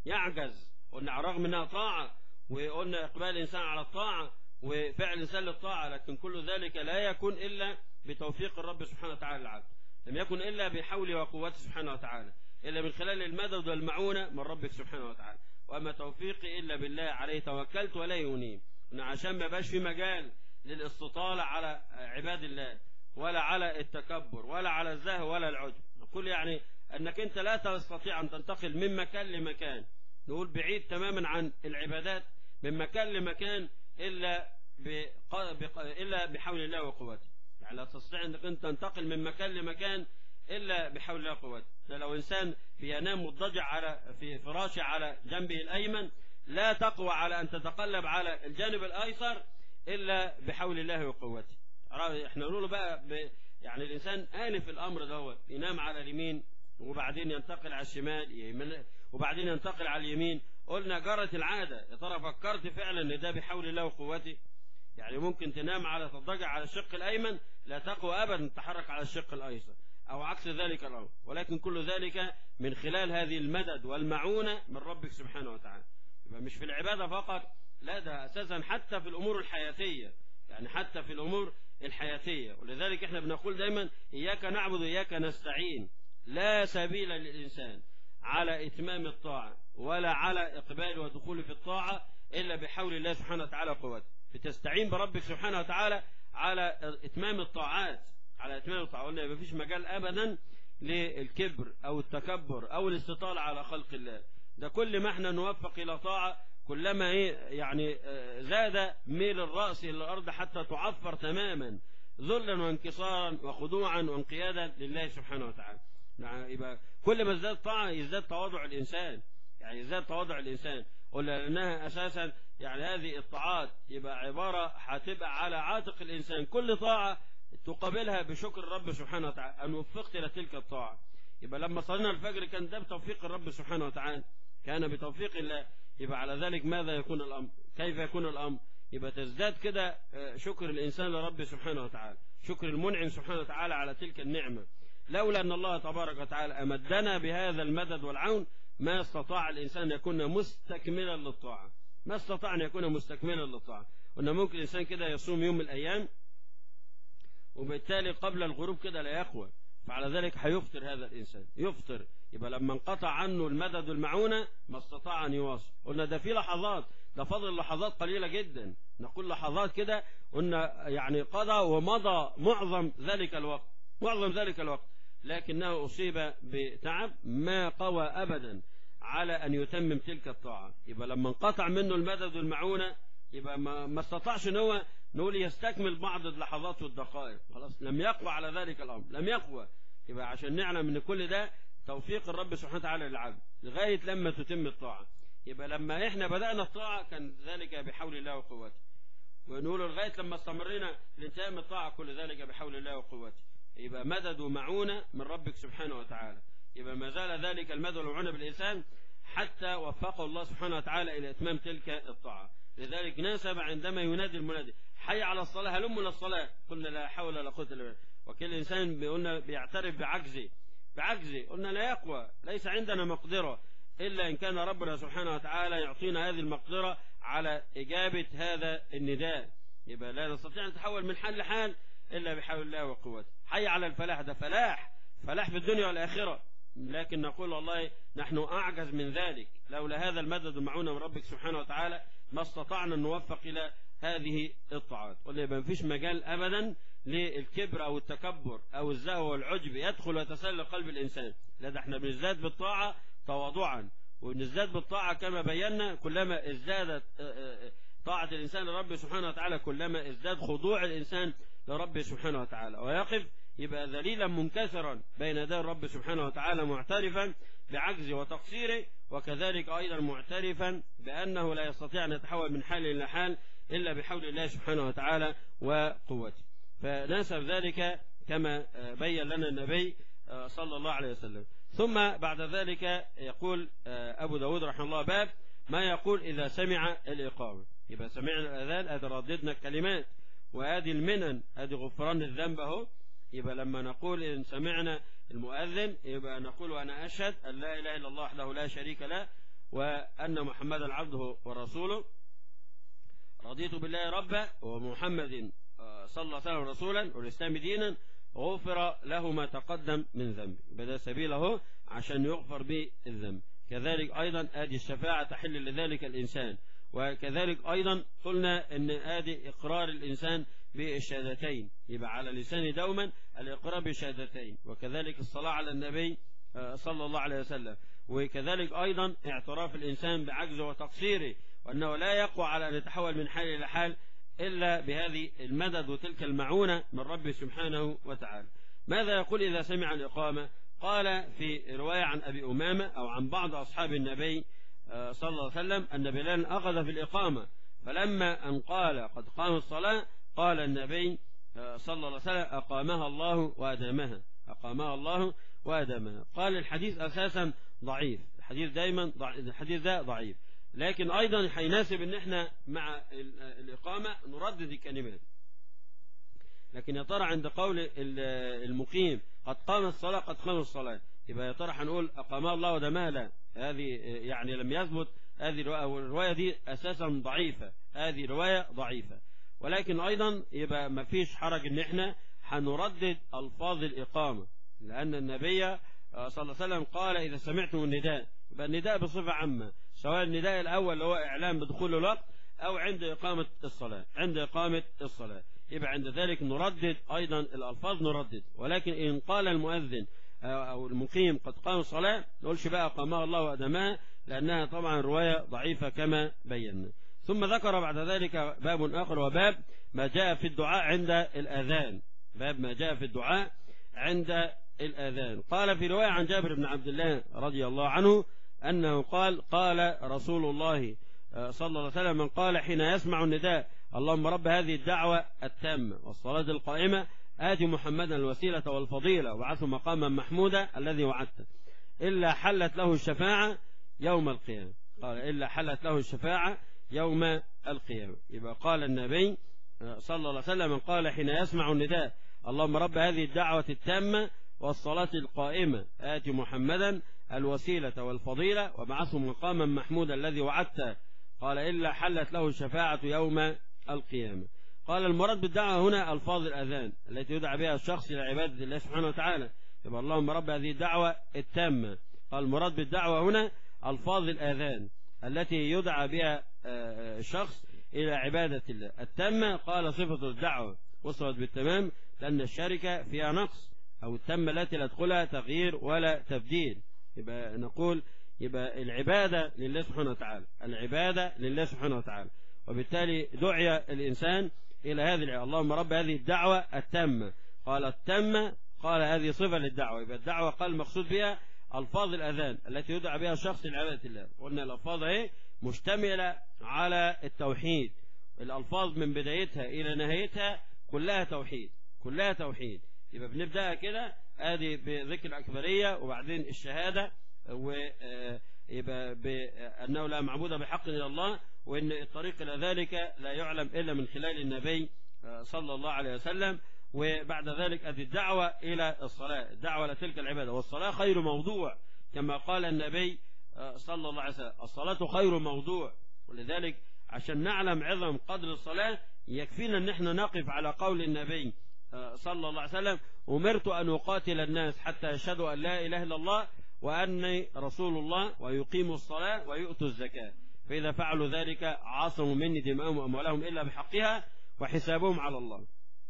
يعجز قلنا على الرغم انها طاعة وقلنا إقبال الإنسان على الطاعة وفعل الإنسان للطاعة لكن كل ذلك لا يكون إلا بتوفيق الرب سبحانه وتعالى العبد لم يكن إلا بحوله وقوته سبحانه وتعالى إلا من خلال المدد والمعونة من ربك سبحانه وتعالى وما توفيقي إلا بالله عليه توكلت ولا يونين عشان ما باش في مجال للاستطالة على عباد الله ولا على التكبر ولا على الزهو ولا العجب نقول يعني أنك أنت لا تستطيع أن تنتقل من مكان لمكان نقول بعيد تماما عن العبادات من مكان لمكان إلا بق... بق... إلا بحول الله وقوته يعني لا تستطيع أنك أنت تنتقل من مكان لمكان إلا بحول الله وقوته لو إنسان بينام مضطجع على في فراشه على جنبه الأيمن لا تقوى على أن تتقلب على الجانب الأيسر إلا بحول الله وقوته احنا نقول بقى ب... يعني الإنسان آنف الأمر دوت ينام على اليمين وبعدين ينتقل على الشمال يمين وبعدين ينتقل على اليمين قلنا جرت العادة يا ترى فكرت فعلا ان ده بحول الله وقوته يعني ممكن تنام على تضجع على الشق الأيمن لا تقوى أبدا تتحرك على الشق الأيسر أو عكس ذلك الأمر ولكن كل ذلك من خلال هذه المدد والمعونة من ربك سبحانه وتعالى يبقى مش في العبادة فقط لا ده أساسا حتى في الأمور الحياتية يعني حتى في الأمور الحياتية ولذلك احنا بنقول دايما إياك نعبد وإياك نستعين لا سبيل للإنسان على إتمام الطاعة ولا على إقبال ودخول في الطاعة إلا بحول الله سبحانه وتعالى وقوته فتستعين بربك سبحانه وتعالى على إتمام الطاعات على إتمام الطاعات قلنا ما فيش مجال أبدا للكبر أو التكبر أو الاستطالة على خلق الله ده كل ما احنا نوفق إلى طاعة كلما ايه يعني زاد ميل الرأس إلى الأرض حتى تعفر تماما ذلا وانكسارا وخضوعا وانقيادا لله سبحانه وتعالى يبقى كل ما ازداد طاعة يزداد تواضع الإنسان يعني يزداد تواضع الإنسان قلنا لأنها أساسا يعني هذه الطاعات يبقى عبارة هتبقى على عاتق الإنسان كل طاعة تقابلها بشكر الرب سبحانه وتعالى أن وفقت إلى تلك الطاعة يبقى لما صلينا الفجر كان ده بتوفيق الرب سبحانه وتعالى كان بتوفيق الله يبقى على ذلك ماذا يكون الأمر كيف يكون الأمر يبقى تزداد كده شكر الإنسان لرب سبحانه وتعالى شكر المنعم سبحانه وتعالى على تلك النعمة لولا أن الله تبارك وتعالى أمدنا بهذا المدد والعون ما استطاع الإنسان أن يكون مستكملا للطاعة ما استطاع أن يكون مستكملا للطاعة وأن ممكن الإنسان كده يصوم يوم من الأيام وبالتالي قبل الغروب كده لا يقوى فعلى ذلك هيفطر هذا الإنسان يفطر يبقى لما انقطع عنه المدد والمعونة ما استطاع أن يواصل قلنا ده في لحظات ده فضل لحظات قليلة جدا نقول لحظات كده قلنا يعني قضى ومضى معظم ذلك الوقت معظم ذلك الوقت لكنه أصيب بتعب ما قوى أبدا على أن يتمم تلك الطاعة يبقى لما انقطع منه المدد والمعونة يبقى ما, ما استطاعش ان هو نقول يستكمل بعض اللحظات والدقائق خلاص لم يقوى على ذلك الأمر لم يقوى يبقى عشان نعلم ان كل ده توفيق الرب سبحانه وتعالى للعبد لغاية لما تتم الطاعة يبقى لما احنا بدأنا الطاعة كان ذلك بحول الله وقوته ونقول لغاية لما استمرنا لانتهاء من الطاعة كل ذلك بحول الله وقوته يبقى مدد ومعونة من ربك سبحانه وتعالى يبقى ما زال ذلك المدد والمعونة بالإنسان حتى وفقه الله سبحانه وتعالى إلى إتمام تلك الطاعة لذلك ناسب عندما ينادي المنادي حي على الصلاة هلم للصلاة قلنا لا حول ولا قوة إلا بالله وكل إنسان قلنا بيعترف بعجزه بعجزه قلنا لا يقوى ليس عندنا مقدرة إلا إن كان ربنا سبحانه وتعالى يعطينا هذه المقدرة على إجابة هذا النداء يبقى لا نستطيع أن نتحول من حال لحال إلا بحول الله وقوته حي على الفلاح ده فلاح فلاح في الدنيا والآخرة لكن نقول والله نحن أعجز من ذلك لولا هذا المدد المعونة من ربك سبحانه وتعالى ما استطعنا أن نوفق إلى هذه الطاعات قلنا يبقى مفيش مجال أبدا للكبر أو التكبر أو الزهو والعجب يدخل ويتسلل قلب الإنسان لا ده احنا بنزداد بالطاعة تواضعا ونزداد بالطاعة كما بينا كلما ازدادت طاعة الإنسان لرب سبحانه وتعالى كلما ازداد خضوع الإنسان لرب سبحانه وتعالى ويقف يبقى ذليلا منكسرا بين يدي الرب سبحانه وتعالى معترفا بعجزه وتقصيره وكذلك أيضا معترفا بأنه لا يستطيع أن يتحول من حال إلى حال إلا بحول الله سبحانه وتعالى وقوته فناسب ذلك كما بين لنا النبي صلى الله عليه وسلم ثم بعد ذلك يقول أبو داود رحمه الله باب ما يقول إذا سمع الإقامة يبقى سمعنا الأذان أدي رددنا الكلمات وهذه المنن هذه غفران الذنب أهو يبقى لما نقول إن سمعنا المؤذن يبقى نقول وأنا أشهد أن لا إله إلا الله وحده لا شريك له وأن محمدا عبده ورسوله رضيت بالله ربا ومحمد صلى الله عليه وسلم رسولا والإسلام دينا غفر له ما تقدم من ذنب بدأ سبيله عشان يغفر به الذنب كذلك أيضا هذه الشفاعة تحل لذلك الإنسان وكذلك أيضا قلنا أن هذه إقرار الإنسان بالشهادتين يبقى على لسانه دوما الإقرار بالشهادتين وكذلك الصلاة على النبي صلى الله عليه وسلم وكذلك أيضا اعتراف الإنسان بعجزه وتقصيره وأنه لا يقوى على أن يتحول من حال إلى حال إلا بهذه المدد وتلك المعونة من رب سبحانه وتعالى ماذا يقول إذا سمع الإقامة قال في رواية عن أبي أمامة أو عن بعض أصحاب النبي صلى الله عليه وسلم أن بلال أخذ في الإقامة فلما أن قال قد قام الصلاة قال النبي صلى الله عليه وسلم أقامها الله وأدامها أقامها الله وأدامها قال الحديث أساسا ضعيف الحديث دايما ضعيف الحديث ده ضعيف لكن أيضا حيناسب أن احنا مع الإقامة نردد الكلمات لكن يا ترى عند قول المقيم قد قام الصلاة قد قام الصلاة يبقى يا ترى هنقول أقامها الله ودمها لا هذه يعني لم يثبت هذه الرواية دي أساسا ضعيفة هذه رواية ضعيفة ولكن أيضا يبقى ما فيش حرج ان احنا هنردد ألفاظ الإقامة لأن النبي آه، صلى الله عليه وسلم قال إذا سمعتم النداء يبقى النداء بصفة عامة سواء النداء الأول اللي هو إعلام بدخول الوقت أو عند إقامة الصلاة عند إقامة الصلاة يبقى عند ذلك نردد أيضا الألفاظ نردد ولكن إن قال المؤذن أو المقيم قد قام الصلاة نقولش بقى قامها الله وأدمها لأنها طبعا رواية ضعيفة كما بينا ثم ذكر بعد ذلك باب آخر وباب ما جاء في الدعاء عند الأذان باب ما جاء في الدعاء عند الأذان قال في رواية عن جابر بن عبد الله رضي الله عنه أنه قال قال رسول الله صلى الله عليه وسلم من قال حين يسمع النداء اللهم رب هذه الدعوة التامة والصلاة القائمة آتي محمدا الوسيلة والفضيلة وبعثه مقاما محمودا الذي وعدته إلا حلت له الشفاعة يوم القيامة قال إلا حلت له الشفاعة يوم القيامة يبقى قال النبي صلى الله عليه وسلم من قال حين يسمع النداء اللهم رب هذه الدعوة التامة والصلاة القائمة آتي محمدا الوسيلة والفضيلة وبعثه مقاما محمودا الذي وعدته قال إلا حلت له الشفاعة يوم القيامة قال المراد بالدعوة هنا ألفاظ الأذان التي يدعى بها الشخص إلى عبادة الله سبحانه وتعالى يبقى اللهم رب هذه الدعوة التامة قال المراد بالدعوة هنا ألفاظ الأذان التي يدعى بها الشخص إلى عبادة الله التامة قال صفة الدعوة وصلت بالتمام لأن الشركة فيها نقص أو التامة التي لا تدخلها تغيير ولا تبديل يبقى نقول يبقى العبادة لله سبحانه وتعالى العبادة لله سبحانه وتعالى وبالتالي دعي الإنسان إلى هذه اللهم رب هذه الدعوة التامة قال التامة قال هذه صفة للدعوة يبقى الدعوة قال المقصود بها ألفاظ الأذان التي يدعى بها الشخص لعبادة الله قلنا الألفاظ اهي مشتملة على التوحيد الألفاظ من بدايتها إلى نهايتها كلها توحيد كلها توحيد يبقى بنبدأها كده ادي بذكر الأكبرية وبعدين الشهادة ويبقى بأنه لا معبود بحق إلا الله وإن الطريق إلى ذلك لا يعلم إلا من خلال النبي صلى الله عليه وسلم وبعد ذلك أدي الدعوة إلى الصلاة الدعوة إلى تلك العبادة والصلاة خير موضوع كما قال النبي صلى الله عليه وسلم الصلاة خير موضوع ولذلك عشان نعلم عظم قدر الصلاة يكفينا ان احنا نقف على قول النبي صلى الله عليه وسلم أمرت أن أقاتل الناس حتى يشهدوا أن لا إله إلا الله وأني رسول الله ويقيموا الصلاة ويؤتوا الزكاة فإذا فعلوا ذلك عاصموا مني دماءهم وأموالهم إلا بحقها وحسابهم على الله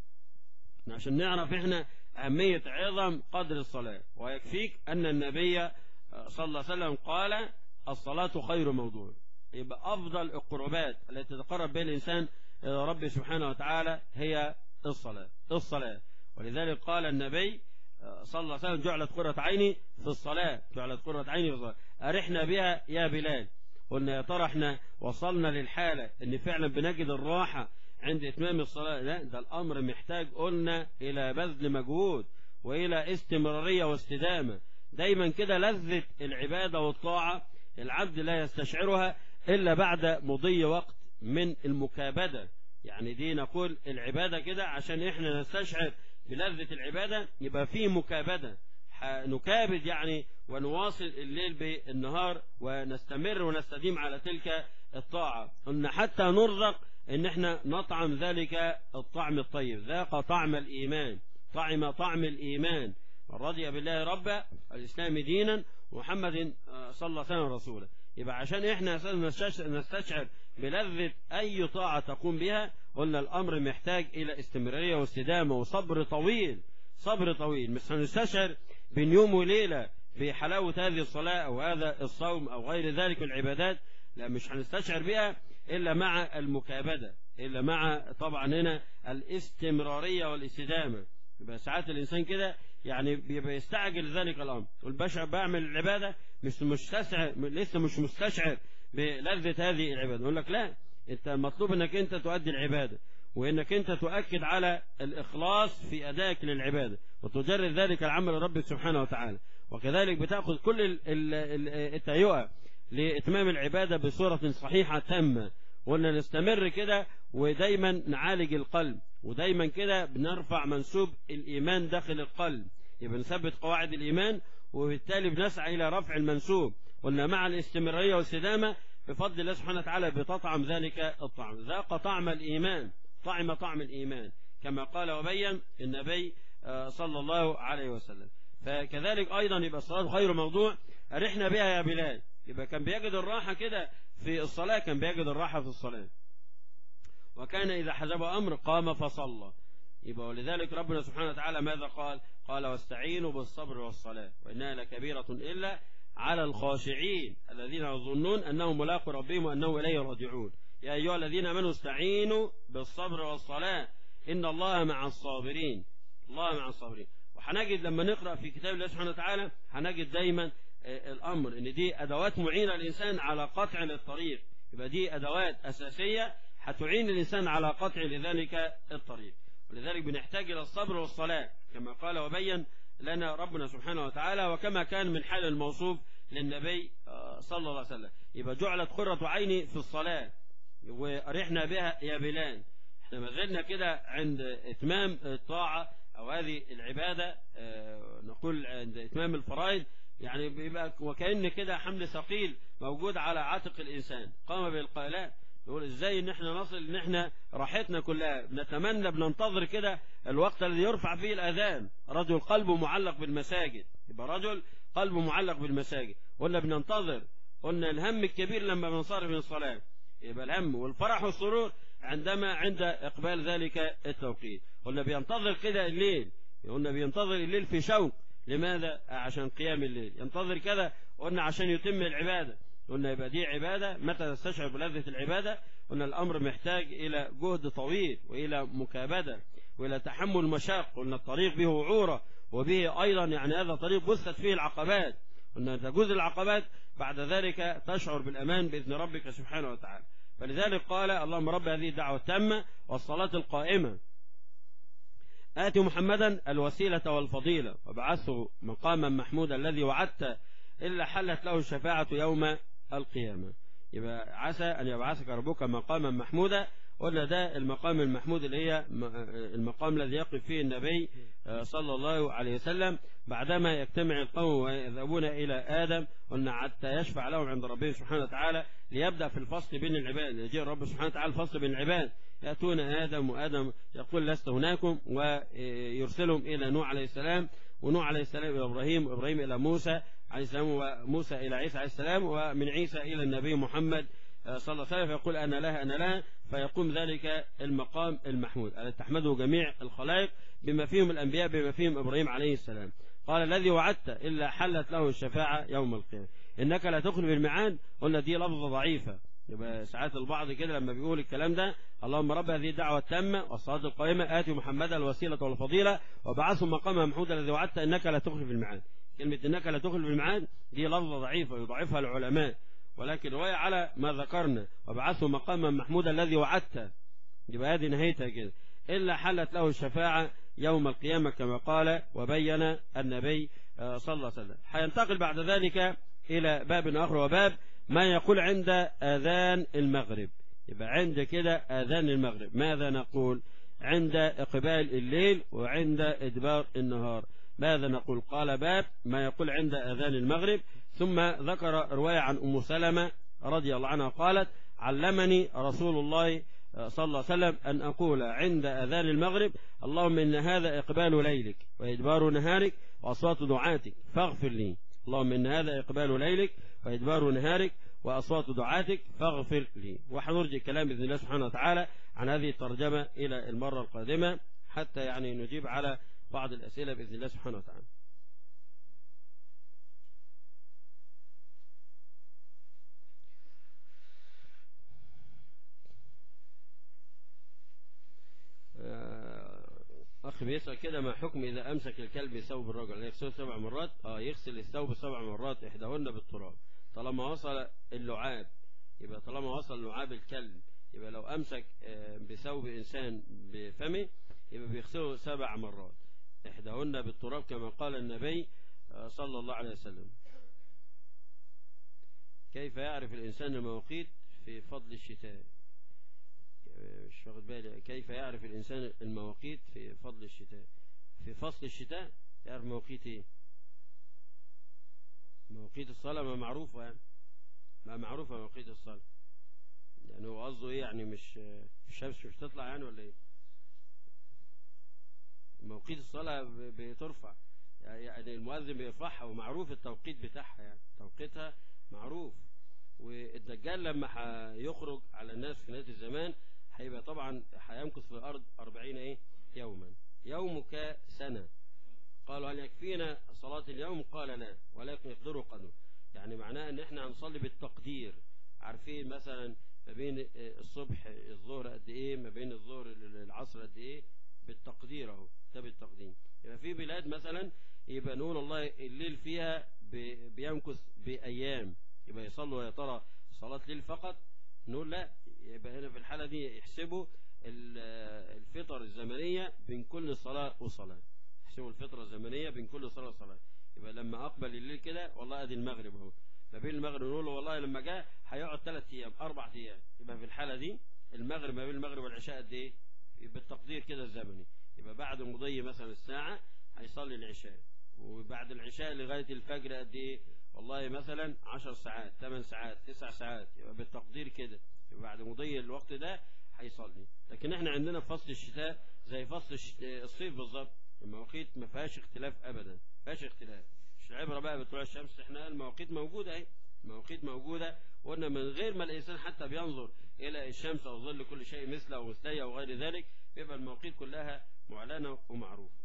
عشان نعرف احنا أهمية عظم قدر الصلاة ويكفيك أن النبي صلى الله عليه وسلم قال الصلاة خير موضوع يبقى أفضل القربات التي تتقرب بها الإنسان إلى ربه سبحانه وتعالى هي الصلاة الصلاة ولذلك قال النبي صلى الله عليه وسلم جعلت قرة عيني في الصلاة جعلت قرة عيني في الصلاة أرحنا بها يا بلال قلنا يا ترى احنا وصلنا للحالة ان فعلا بنجد الراحة عند اتمام الصلاة لا ده الامر محتاج قلنا الى بذل مجهود والى استمرارية واستدامة دايما كده لذة العبادة والطاعة العبد لا يستشعرها الا بعد مضي وقت من المكابدة يعني دي نقول العبادة كده عشان احنا نستشعر بلذة العبادة يبقى فيه مكابدة نكابد يعني ونواصل الليل بالنهار ونستمر ونستديم على تلك الطاعة قلنا حتى نرزق ان احنا نطعم ذلك الطعم الطيب ذاق طعم الايمان طعم طعم الايمان رضي بالله ربا الاسلام دينا محمد صلى الله عليه وسلم رسولا يبقى عشان احنا نستشعر بلذة اي طاعة تقوم بها قلنا الامر محتاج الى استمرارية واستدامة وصبر طويل صبر طويل مش هنستشعر بين يوم وليلة بحلاوة هذه الصلاة أو هذا الصوم أو غير ذلك من العبادات لا مش هنستشعر بها إلا مع المكابدة إلا مع طبعا هنا الاستمرارية والاستدامة يبقى ساعات الإنسان كده يعني بيبقى يستعجل ذلك الأمر والبشر بعمل العبادة مش مستشعر لسه مش مستشعر بلذة هذه العبادة يقول لك لا أنت المطلوب أنك أنت تؤدي العبادة وانك انت تؤكد على الاخلاص في ادائك للعباده وتجرد ذلك العمل لربك سبحانه وتعالى وكذلك بتاخذ كل التهيئه لاتمام العباده بصوره صحيحه تامه وان نستمر كده ودايما نعالج القلب ودايما كده بنرفع منسوب الايمان داخل القلب يبقى نثبت قواعد الايمان وبالتالي بنسعى الى رفع المنسوب قلنا مع الاستمراريه والاستدامه بفضل الله سبحانه وتعالى بتطعم ذلك الطعم ذاق طعم الايمان طعم طعم الإيمان كما قال وبين النبي صلى الله عليه وسلم فكذلك أيضا يبقى الصلاة خير موضوع أرحنا بها يا بلال يبقى كان بيجد الراحة كده في الصلاة كان بيجد الراحة في الصلاة وكان إذا حجبه أمر قام فصلى يبقى ولذلك ربنا سبحانه وتعالى ماذا قال قال واستعينوا بالصبر والصلاة وإنها لكبيرة إلا على الخاشعين الذين يظنون أنهم ملاقوا ربهم وأنهم إليه راجعون يا أيها الذين آمنوا استعينوا بالصبر والصلاة إن الله مع الصابرين الله مع الصابرين وهنجد لما نقرأ في كتاب الله سبحانه وتعالى هنجد دايما الأمر إن دي أدوات معينة الإنسان على قطع للطريق يبقى دي أدوات أساسية هتعين الإنسان على قطع لذلك الطريق ولذلك بنحتاج إلى الصبر والصلاة كما قال وبين لنا ربنا سبحانه وتعالى وكما كان من حال الموصوف للنبي صلى الله عليه وسلم يبقى جعلت قرة عيني في الصلاة وأرحنا بها يا بلال احنا ما زلنا كده عند إتمام الطاعة أو هذه العبادة نقول عند إتمام الفرائض يعني بيبقى وكأن كده حمل ثقيل موجود على عاتق الإنسان قام بالقائلات نقول ازاي ان احنا نصل ان احنا راحتنا كلها بنتمنى بننتظر كده الوقت الذي يرفع فيه الاذان رجل قلبه معلق بالمساجد يبقى رجل قلبه معلق بالمساجد قلنا بننتظر قلنا الهم الكبير لما بنصرف من الصلاه يبقى الهم والفرح والسرور عندما عند اقبال ذلك التوقيت قلنا بينتظر كده الليل قلنا بينتظر الليل في شوق لماذا عشان قيام الليل ينتظر كذا قلنا عشان يتم العباده قلنا يبقى دي عبادة متى تستشعر بلذة العبادة قلنا الأمر محتاج إلى جهد طويل وإلى مكابدة وإلى تحمل مشاق قلنا الطريق به وعورة وبه أيضا يعني هذا طريق بثت فيه العقبات قلنا تجوز العقبات بعد ذلك تشعر بالأمان بإذن ربك سبحانه وتعالى فلذلك قال اللهم رب هذه الدعوة التامة والصلاة القائمة آت محمدا الوسيلة والفضيلة وابعثه مقاما محمودا الذي وعدت إلا حلت له الشفاعة يوم القيامة يبقى عسى أن يبعثك ربك مقاما محمودا قلنا ده المقام المحمود اللي هي المقام الذي يقف فيه النبي صلى الله عليه وسلم بعدما يجتمع القوم ويذهبون إلى آدم قلنا حتى يشفع لهم عند ربهم سبحانه وتعالى ليبدأ في الفصل بين العباد يجي الرب سبحانه وتعالى الفصل بين العباد يأتون آدم وآدم يقول لست هناكم ويرسلهم إلى نوح عليه السلام ونوح عليه السلام إلى إبراهيم وإبراهيم إلى موسى عليه السلام وموسى إلى عيسى عليه السلام ومن عيسى إلى النبي محمد صلى الله عليه وسلم فيقول أنا لها أنا لها فيقوم ذلك المقام المحمود الذي تحمده جميع الخلائق بما فيهم الأنبياء بما فيهم إبراهيم عليه السلام قال الذي وعدت إلا حلت له الشفاعة يوم القيامة إنك لا تخلف الميعاد قلنا دي لفظة ضعيفة يبقى ساعات البعض كده لما بيقول الكلام ده اللهم رب هذه الدعوة التامة والصلاة القائمة آتي محمدا الوسيلة والفضيلة وبعثه مقام محمود الذي وعدت إنك لا تخلف الميعاد كلمة إنك لا تخلف الميعاد دي لفظة ضعيفة يضعفها العلماء ولكن رواية على ما ذكرنا وبعثه مقاما محمودا الذي وعدت يبقى هذه نهايتها كده إلا حلت له الشفاعة يوم القيامة كما قال وبين النبي صلى الله عليه وسلم حينتقل بعد ذلك إلى باب آخر وباب ما يقول عند آذان المغرب يبقى عند كده آذان المغرب ماذا نقول عند إقبال الليل وعند إدبار النهار ماذا نقول قال باب ما يقول عند أذان المغرب ثم ذكر رواية عن أم سلمة رضي الله عنها قالت علمني رسول الله صلى الله عليه وسلم أن أقول عند أذان المغرب اللهم إن هذا إقبال ليلك وإدبار نهارك وأصوات دعاتك فاغفر لي اللهم إن هذا إقبال ليلك وإدبار نهارك وأصوات دعاتك فاغفر لي وحنرجي الكلام بإذن الله سبحانه وتعالى عن هذه الترجمة إلى المرة القادمة حتى يعني نجيب على بعض الأسئلة بإذن الله سبحانه وتعالى أخ بيسأل كده ما حكم إذا أمسك الكلب ثوب الرجل يغسله سبع مرات آه يغسل الثوب سبع مرات إحداهن بالتراب طالما وصل اللعاب يبقى طالما وصل لعاب الكلب يبقى لو أمسك بثوب إنسان بفمه يبقى بيغسله سبع مرات إحداهن بالتراب كما قال النبي صلى الله عليه وسلم كيف يعرف الإنسان المواقيت في فضل الشتاء مش واخد بالي كيف يعرف الإنسان المواقيت في فضل الشتاء في فصل الشتاء يعرف مواقيت ايه مواقيت الصلاة ما معروفة يعني ما معروفة مواقيت الصلاة يعني هو قصده ايه يعني مش الشمس مش تطلع يعني ولا ايه مواقيت الصلاة بترفع يعني المؤذن بيرفعها ومعروف التوقيت بتاعها يعني توقيتها معروف والدجال لما هيخرج على الناس في نهاية الزمان هيبقى طبعا هيمكث في الأرض أربعين إيه يوما يومك سنة قالوا هل يكفينا صلاة اليوم قال لا ولكن يقدروا قدره يعني معناه ان احنا هنصلي بالتقدير عارفين مثلا ما بين الصبح الظهر قد ايه ما بين الظهر العصر قد ايه بالتقدير اهو ده بالتقدير يبقى في بلاد مثلا يبقى نقول والله الليل فيها بيمكث بايام يبقى يصلوا يا ترى صلاة ليل فقط نقول لا يبقى هنا في الحالة دي يحسبوا الفطر الزمنية بين كل صلاة وصلاة يحسبوا الفترة الزمنية بين كل صلاة وصلاة يبقى لما أقبل الليل كده والله أدي المغرب اهو ما بين المغرب نقول له والله لما جاء هيقعد ثلاث أيام أربع أيام يبقى في الحالة دي المغرب ما بين المغرب والعشاء قد إيه؟ بالتقدير كده الزمني يبقى بعد مضي مثلا الساعة هيصلي العشاء وبعد العشاء لغاية الفجر قد إيه؟ والله مثلا 10 ساعات 8 ساعات 9 ساعات يبقى بالتقدير كده يبقى بعد مضي الوقت ده هيصلي لكن احنا عندنا في فصل الشتاء زي فصل الصيف بالظبط المواقيت ما فيهاش اختلاف ابدا ما فيهاش اختلاف مش العبره بقى بطلوع الشمس احنا المواقيت موجوده اهي المواقيت موجوده وقلنا من غير ما الانسان حتى بينظر الى الشمس او ظل كل شيء مثله او مثليه او غير ذلك بيبقى المواقيت كلها معلنه ومعروفه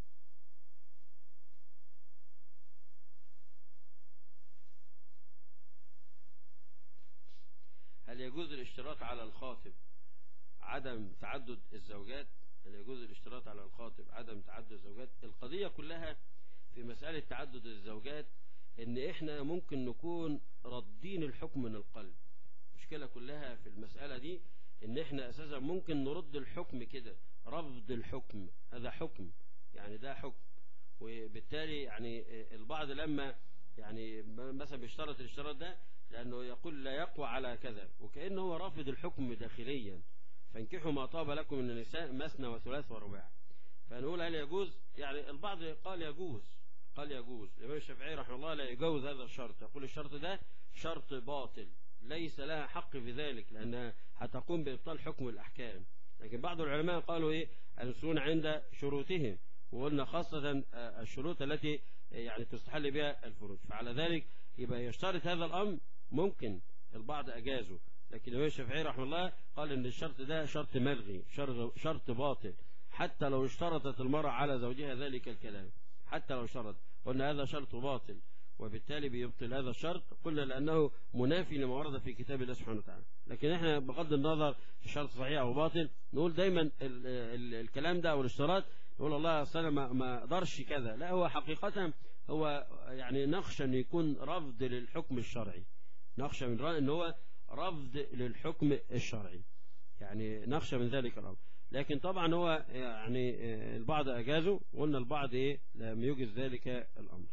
هل يجوز الاشتراط على الخاطب عدم تعدد الزوجات هل يجوز الاشتراط على الخاطب عدم تعدد الزوجات القضية كلها في مسألة تعدد الزوجات ان احنا ممكن نكون ردين الحكم من القلب المشكلة كلها في المسألة دي ان احنا اساسا ممكن نرد الحكم كده رفض الحكم هذا حكم يعني ده حكم وبالتالي يعني البعض لما يعني مثلا بيشترط الاشتراط ده لانه يقول لا يقوى على كذا وكأنه هو رافض الحكم داخليا فانكحوا ما طاب لكم من النساء مثنى وثلاث ورباع فنقول هل يجوز يعني البعض قال يجوز قال يجوز الإمام الشافعي رحمه الله لا يجوز هذا الشرط يقول الشرط ده شرط باطل ليس لها حق في ذلك لأنها هتقوم بإبطال حكم الأحكام لكن بعض العلماء قالوا إيه المسلمون عند شروطهم وقلنا خاصة الشروط التي يعني تستحل بها الفروج فعلى ذلك يبقى يشترط هذا الأمر ممكن البعض أجازه لكن الإمام الشافعي رحمه الله قال ان الشرط ده شرط ملغي شرط, شرط باطل حتى لو اشترطت المرأة على زوجها ذلك الكلام حتى لو شرط قلنا هذا شرط باطل وبالتالي بيبطل هذا الشرط قلنا لأنه منافي لما ورد في كتاب الله سبحانه وتعالى لكن احنا بغض النظر الشرط صحيح أو باطل نقول دايما ال ال الكلام ده أو الاشتراط نقول الله أصلا ما, ما قدرش كذا لا هو حقيقة هو يعني نخشى أن يكون رفض للحكم الشرعي نخشى من أن هو رفض للحكم الشرعي يعني نخشى من ذلك الأمر لكن طبعا هو يعني البعض أجازه وقلنا البعض إيه لم يجز ذلك الأمر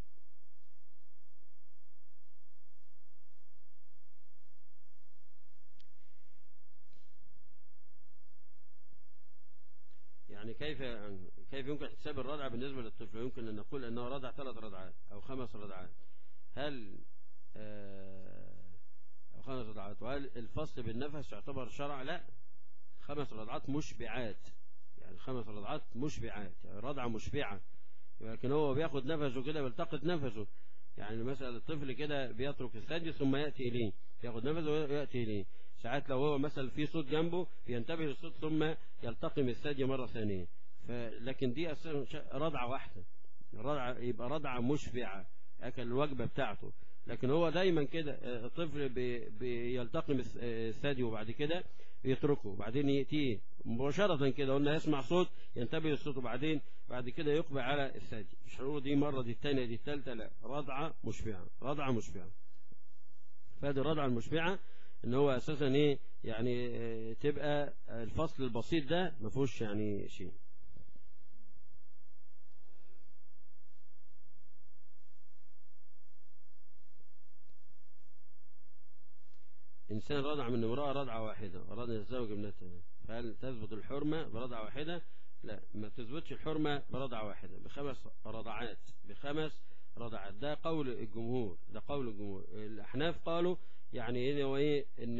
يعني كيف كيف يمكن احتساب الرضعة بالنسبة للطفل يمكن أن نقول أنه رضع ثلاث رضعات أو خمس رضعات هل أو خمس رضعات وهل الفصل بالنفس يعتبر شرع لا خمس رضعات مشبعات يعني خمس رضعات مشبعات يعني رضعة مشبعة لكن هو بياخد نفسه كده بيلتقط نفسه يعني مثلا الطفل كده بيترك الثدي ثم يأتي إليه ياخد نفسه ويأتي إليه ساعات لو هو مثلا في صوت جنبه ينتبه للصوت ثم يلتقم الثدي مرة ثانية لكن دي أساسا رضعة واحدة رضعة يبقى رضعة مشبعة أكل الوجبة بتاعته لكن هو دايما كده الطفل بي بيلتقم الثدي وبعد كده يتركه وبعدين يأتيه مباشرة كده قلنا يسمع صوت ينتبه للصوت وبعدين بعد كده يقبل على الثدي مش هنقول دي مرة دي الثانية دي الثالثة لا رضعة مشبعة رضعة مشبعة فهذه الرضعة المشبعة ان هو اساسا ايه يعني تبقى الفصل البسيط ده ما فيهوش يعني شيء إنسان رضع من امرأة رضعة واحدة أراد أن يتزوج ابنته فهل تثبت الحرمة برضعة واحدة لا ما تثبتش الحرمة برضعة واحدة بخمس رضعات بخمس رضعات ده قول الجمهور ده قول الجمهور الأحناف قالوا يعني إيه هو إيه إن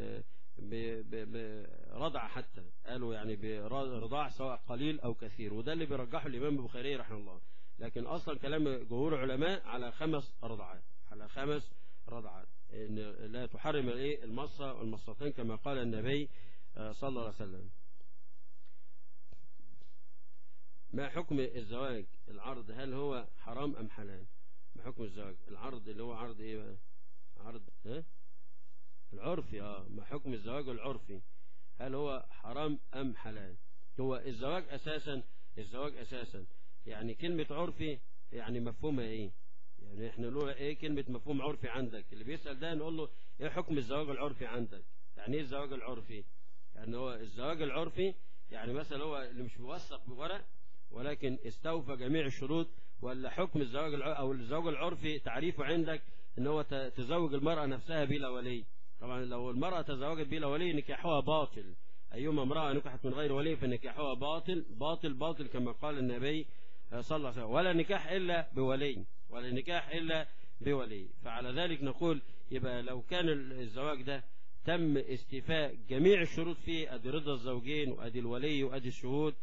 برضع حتى قالوا يعني برضاع سواء قليل أو كثير وده اللي بيرجحه الإمام البخاري رحمه الله لكن اصلا كلام جمهور العلماء على خمس رضعات على خمس رضعات ان لا تحرم الايه المصه والمصتين كما قال النبي آه، صلى الله عليه وسلم ما حكم الزواج العرض هل هو حرام ام حلال ما حكم الزواج العرض اللي هو عرض ايه بقى عرض ها العرفي اه ما حكم الزواج العرفي هل هو حرام ام حلال هو الزواج اساسا الزواج اساسا يعني كلمة عرفي يعني مفهومها ايه يعني احنا نقول ايه كلمة مفهوم عرفي عندك اللي بيسأل ده نقول له ايه حكم الزواج العرفي عندك يعني ايه الزواج العرفي يعني هو الزواج العرفي يعني مثلا هو اللي مش موثق بورق ولكن استوفى جميع الشروط ولا حكم الزواج الع- او الزواج العرفي تعريفه عندك ان هو ت- تزوج المرأة نفسها بلا ولي طبعا لو المرأة تزوجت بلا ولي نكاحها باطل أيما امرأة نكحت من غير ولي فنكاحها باطل باطل باطل كما قال النبي صلى الله عليه وسلم ولا نكاح إلا بولي ولا نكاح إلا بولي فعلى ذلك نقول يبقى لو كان الزواج ده تم استيفاء جميع الشروط فيه أدي رضا الزوجين وأدي الولي وأدي الشهود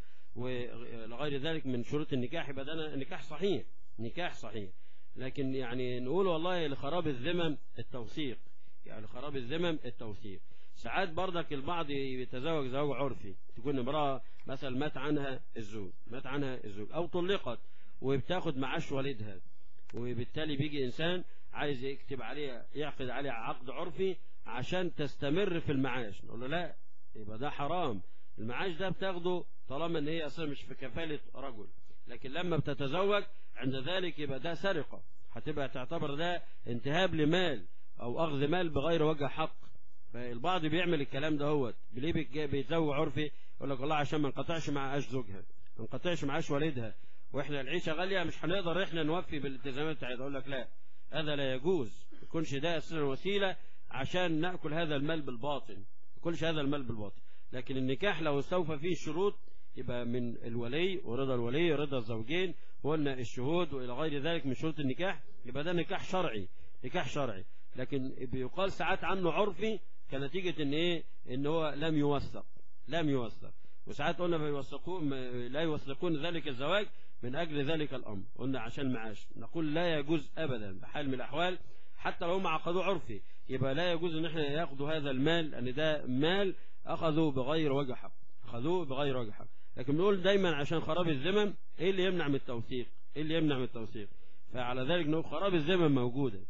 ولغير ذلك من شروط النكاح يبقى ده نكاح صحيح نكاح صحيح لكن يعني نقول والله لخراب الذمم التوثيق يعني خراب الذمم التوثيق ساعات برضك البعض يتزوج زواج عرفي تكون امرأة مثلا مات عنها الزوج مات عنها الزوج أو طلقت وبتاخد معاش والدها وبالتالي بيجي إنسان عايز يكتب عليها يعقد عليها عقد عرفي عشان تستمر في المعاش نقول له لا يبقى ده حرام المعاش ده بتاخده طالما ان هي اصلا مش في كفالة رجل لكن لما بتتزوج عند ذلك يبقى ده سرقة هتبقى تعتبر ده انتهاب لمال او اخذ مال بغير وجه حق فالبعض بيعمل الكلام ده هو ليه بيتج- بيتزوج عرفي يقول لك والله عشان ما نقطعش معاش زوجها ما نقطعش معاش والدها واحنا العيشه غاليه مش هنقدر احنا نوفي بالالتزامات بتاعتها يقول لك لا هذا لا يجوز ما يكونش ده اساسا وسيله عشان ناكل هذا المال بالباطل ما يكونش هذا المال بالباطل لكن النكاح لو استوفى فيه الشروط يبقى من الولي ورضا الولي رضا الزوجين وقلنا الشهود والى غير ذلك من شروط النكاح يبقى ده نكاح شرعي نكاح شرعي لكن بيقال ساعات عنه عرفي كنتيجة ان ايه ان هو لم يوثق لم يوثق وساعات قلنا بيوثقون لا يوثقون ذلك الزواج من اجل ذلك الامر قلنا عشان المعاش نقول لا يجوز ابدا بحال من الاحوال حتى لو هم عقدوه عرفي يبقى لا يجوز ان احنا ياخدوا هذا المال لان ده مال اخذوه بغير وجه حق اخذوه بغير وجه حق لكن بنقول دايما عشان خراب الذمم ايه اللي يمنع من التوثيق ايه اللي يمنع من التوثيق فعلى ذلك نقول خراب الذمم موجوده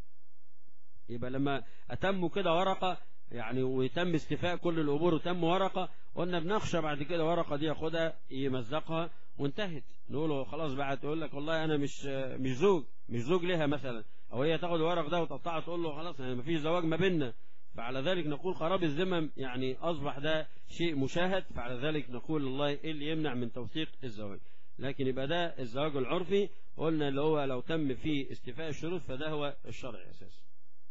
يبقى لما أتموا كده ورقة يعني ويتم استيفاء كل الأمور وتم ورقة قلنا بنخشى بعد كده ورقة دي ياخدها يمزقها وانتهت نقول له خلاص بقى تقول لك والله أنا مش مش زوج مش زوج لها مثلا أو هي تاخد الورق ده وتقطعه تقول له خلاص يعني مفيش زواج ما بيننا فعلى ذلك نقول خراب الذمم يعني أصبح ده شيء مشاهد فعلى ذلك نقول الله إيه اللي يمنع من توثيق الزواج لكن يبقى ده الزواج العرفي قلنا اللي هو لو تم فيه استيفاء الشروط فده هو الشرع أساسا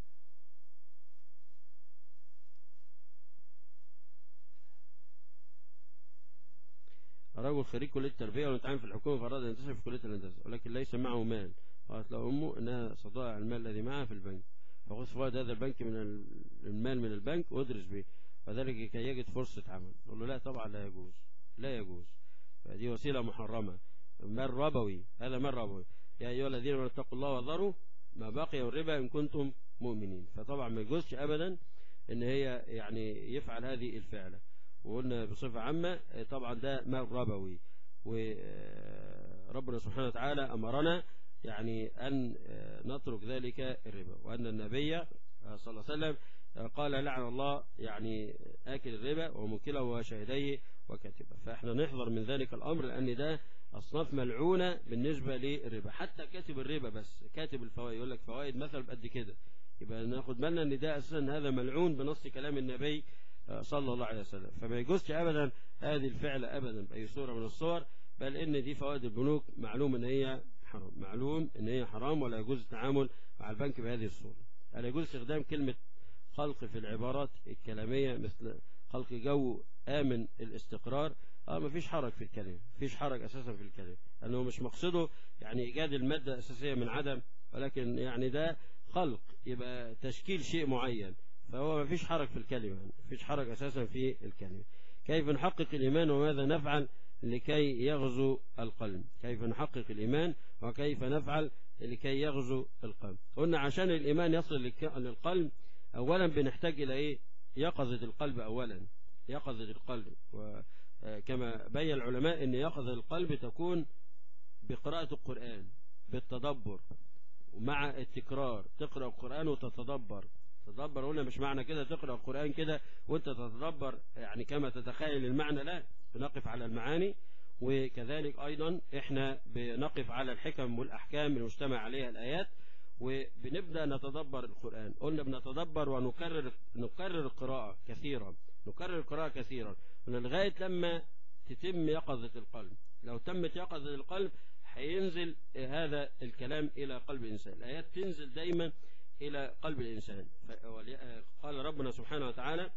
رجل خريج كلية التربية ويتعامل في الحكومة فأراد أن ينتشر في كلية الهندسة ولكن ليس معه مال قالت له أمه أنها ستضيع المال الذي معها في البنك فخذ فوائد هذا البنك من المال من البنك وادرس به وذلك كي يجد فرصة عمل نقول له لا طبعا لا يجوز لا يجوز فدي وسيلة محرمة مال ربوي هذا مال ربوي يا أيها الذين آمنوا اتقوا الله وذروا ما بقي الربا إن كنتم مؤمنين فطبعا ما يجوزش أبدا إن هي يعني يفعل هذه الفعلة وقلنا بصفة عامة طبعا ده مال ربوي وربنا سبحانه وتعالى أمرنا يعني أن نترك ذلك الربا وأن النبي صلى الله عليه وسلم قال لعن الله يعني آكل الربا وموكله وشاهديه وكاتبه فإحنا نحذر من ذلك الأمر لأن ده أصناف ملعونة بالنسبة للربا حتى كاتب الربا بس كاتب الفوائد يقول لك فوائد مثلا بقد كده يبقى ناخد بالنا ان ده اساسا هذا ملعون بنص كلام النبي صلى الله عليه وسلم فما يجوزش ابدا هذه الفعلة ابدا باي صورة من الصور بل ان دي فوائد البنوك معلوم ان هي حرام معلوم ان هي حرام ولا يجوز التعامل مع البنك بهذه الصورة لا يجوز استخدام كلمة خلق في العبارات الكلامية مثل خلق جو آمن الاستقرار اه مفيش حرج في الكلمة مفيش حرج اساسا في الكلمة لانه مش مقصده يعني ايجاد المادة الاساسية من عدم ولكن يعني ده خلق يبقى تشكيل شيء معين فهو مفيش حرج في الكلمة مفيش حرج اساسا في الكلمة كيف نحقق الايمان وماذا نفعل لكي يغزو القلب كيف نحقق الإيمان وكيف نفعل لكي يغزو القلب قلنا عشان الإيمان يصل للقلب أولا بنحتاج إلى إيه يقظة القلب أولا يقظة القلب وكما بين العلماء أن يقظة القلب تكون بقراءة القرآن بالتدبر ومع التكرار تقرأ القرآن وتتدبر تدبر قلنا مش معنى كده تقرأ القرآن كده وانت تتدبر يعني كما تتخيل المعنى لا بنقف على المعاني وكذلك أيضا احنا بنقف على الحكم والأحكام المجتمع عليها الآيات وبنبدأ نتدبر القرآن قلنا بنتدبر ونكرر نكرر القراءة كثيرا نكرر القراءة كثيرا لغاية لما تتم يقظة القلب لو تمت يقظة القلب هينزل هذا الكلام إلى قلب الإنسان الآيات تنزل دايما إلى قلب الإنسان قال ربنا سبحانه وتعالى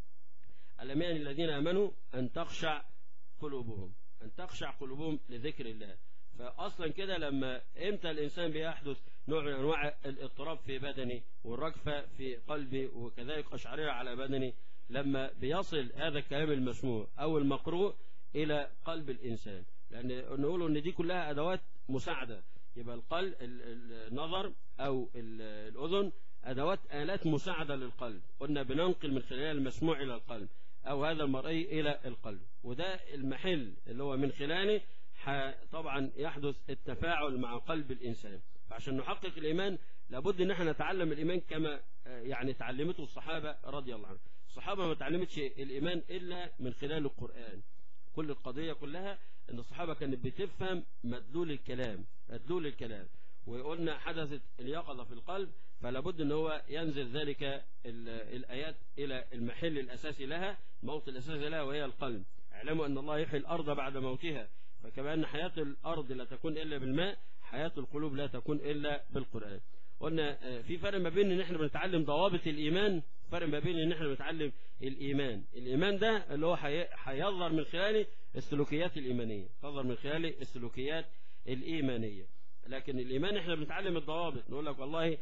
ألم يعني الذين آمنوا أن تخشع قلوبهم أن تخشع قلوبهم لذكر الله فأصلا كده لما إمتى الإنسان بيحدث نوع من أنواع الاضطراب في بدنه والرجفة في قلبه وكذلك قشعريرة على بدنه لما بيصل هذا الكلام المسموع أو المقروء إلى قلب الإنسان لأن نقول أن دي كلها أدوات مساعدة يبقى القلب النظر أو الأذن أدوات آلات مساعدة للقلب قلنا بننقل من خلال المسموع إلى القلب أو هذا المرئي إلى القلب وده المحل اللي هو من خلاله طبعا يحدث التفاعل مع قلب الإنسان فعشان نحقق الإيمان لابد ان احنا نتعلم الإيمان كما يعني تعلمته الصحابة رضي الله عنهم الصحابة ما تعلمتش الإيمان إلا من خلال القرآن كل القضية كلها ان الصحابة كانت بتفهم مدلول الكلام مدلول الكلام وقلنا حدثت اليقظة في القلب فلا بد ان هو ينزل ذلك الآيات إلى المحل الأساسي لها الموت الأساسي لها وهي القلب اعلموا أن الله يحيي الأرض بعد موتها فكما أن حياة الأرض لا تكون إلا بالماء حياة القلوب لا تكون إلا بالقرآن قلنا في فرق ما بين ان احنا بنتعلم ضوابط الايمان فرق ما بين ان احنا بنتعلم الايمان الايمان ده اللي هو هيظهر من خلاله السلوكيات الايمانيه تظهر من خلاله السلوكيات الايمانيه لكن الايمان احنا بنتعلم الضوابط نقول لك والله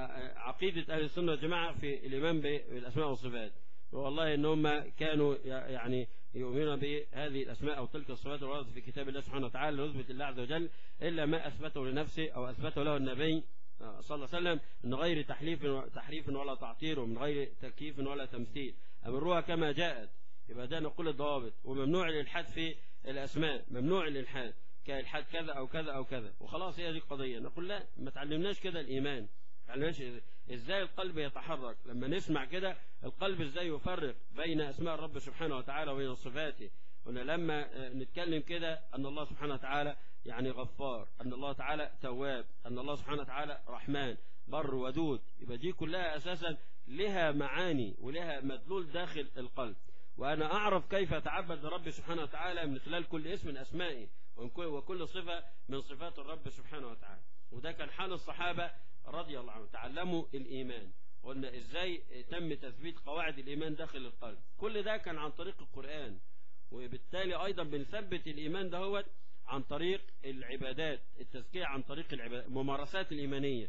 عقيده اهل السنه والجماعه في الايمان بالاسماء والصفات والله ان هم كانوا يعني يؤمنون بهذه الاسماء او تلك الصفات الواردة في كتاب الله سبحانه وتعالى لنثبت الله عز وجل الا ما اثبته لنفسه او اثبته له النبي صلى الله عليه وسلم من غير تحليف تحريف ولا تعطير ومن غير تكييف ولا تمثيل أمروها كما جاءت يبقى ده نقول الضوابط وممنوع الإلحاد في الأسماء ممنوع الإلحاد كإلحاد كذا أو كذا أو كذا وخلاص هي دي القضية نقول لا ما تعلمناش كده الإيمان تعلمناش ازاي القلب يتحرك لما نسمع كده القلب ازاي يفرق بين اسماء الرب سبحانه وتعالى وبين صفاته قلنا لما نتكلم كده ان الله سبحانه وتعالى يعني غفار ان الله تعالى تواب ان الله سبحانه وتعالى رحمن بر ودود يبقى دي كلها اساسا لها معاني ولها مدلول داخل القلب وانا اعرف كيف اتعبد لرب سبحانه وتعالى من خلال كل اسم من اسمائه وكل صفة من صفات الرب سبحانه وتعالى وده كان حال الصحابة رضي الله عنهم تعلموا الإيمان قلنا إزاي تم تثبيت قواعد الإيمان داخل القلب كل ده كان عن طريق القرآن وبالتالي أيضا بنثبت الإيمان دهوت عن طريق العبادات التزكية عن طريق العبادات الممارسات الإيمانية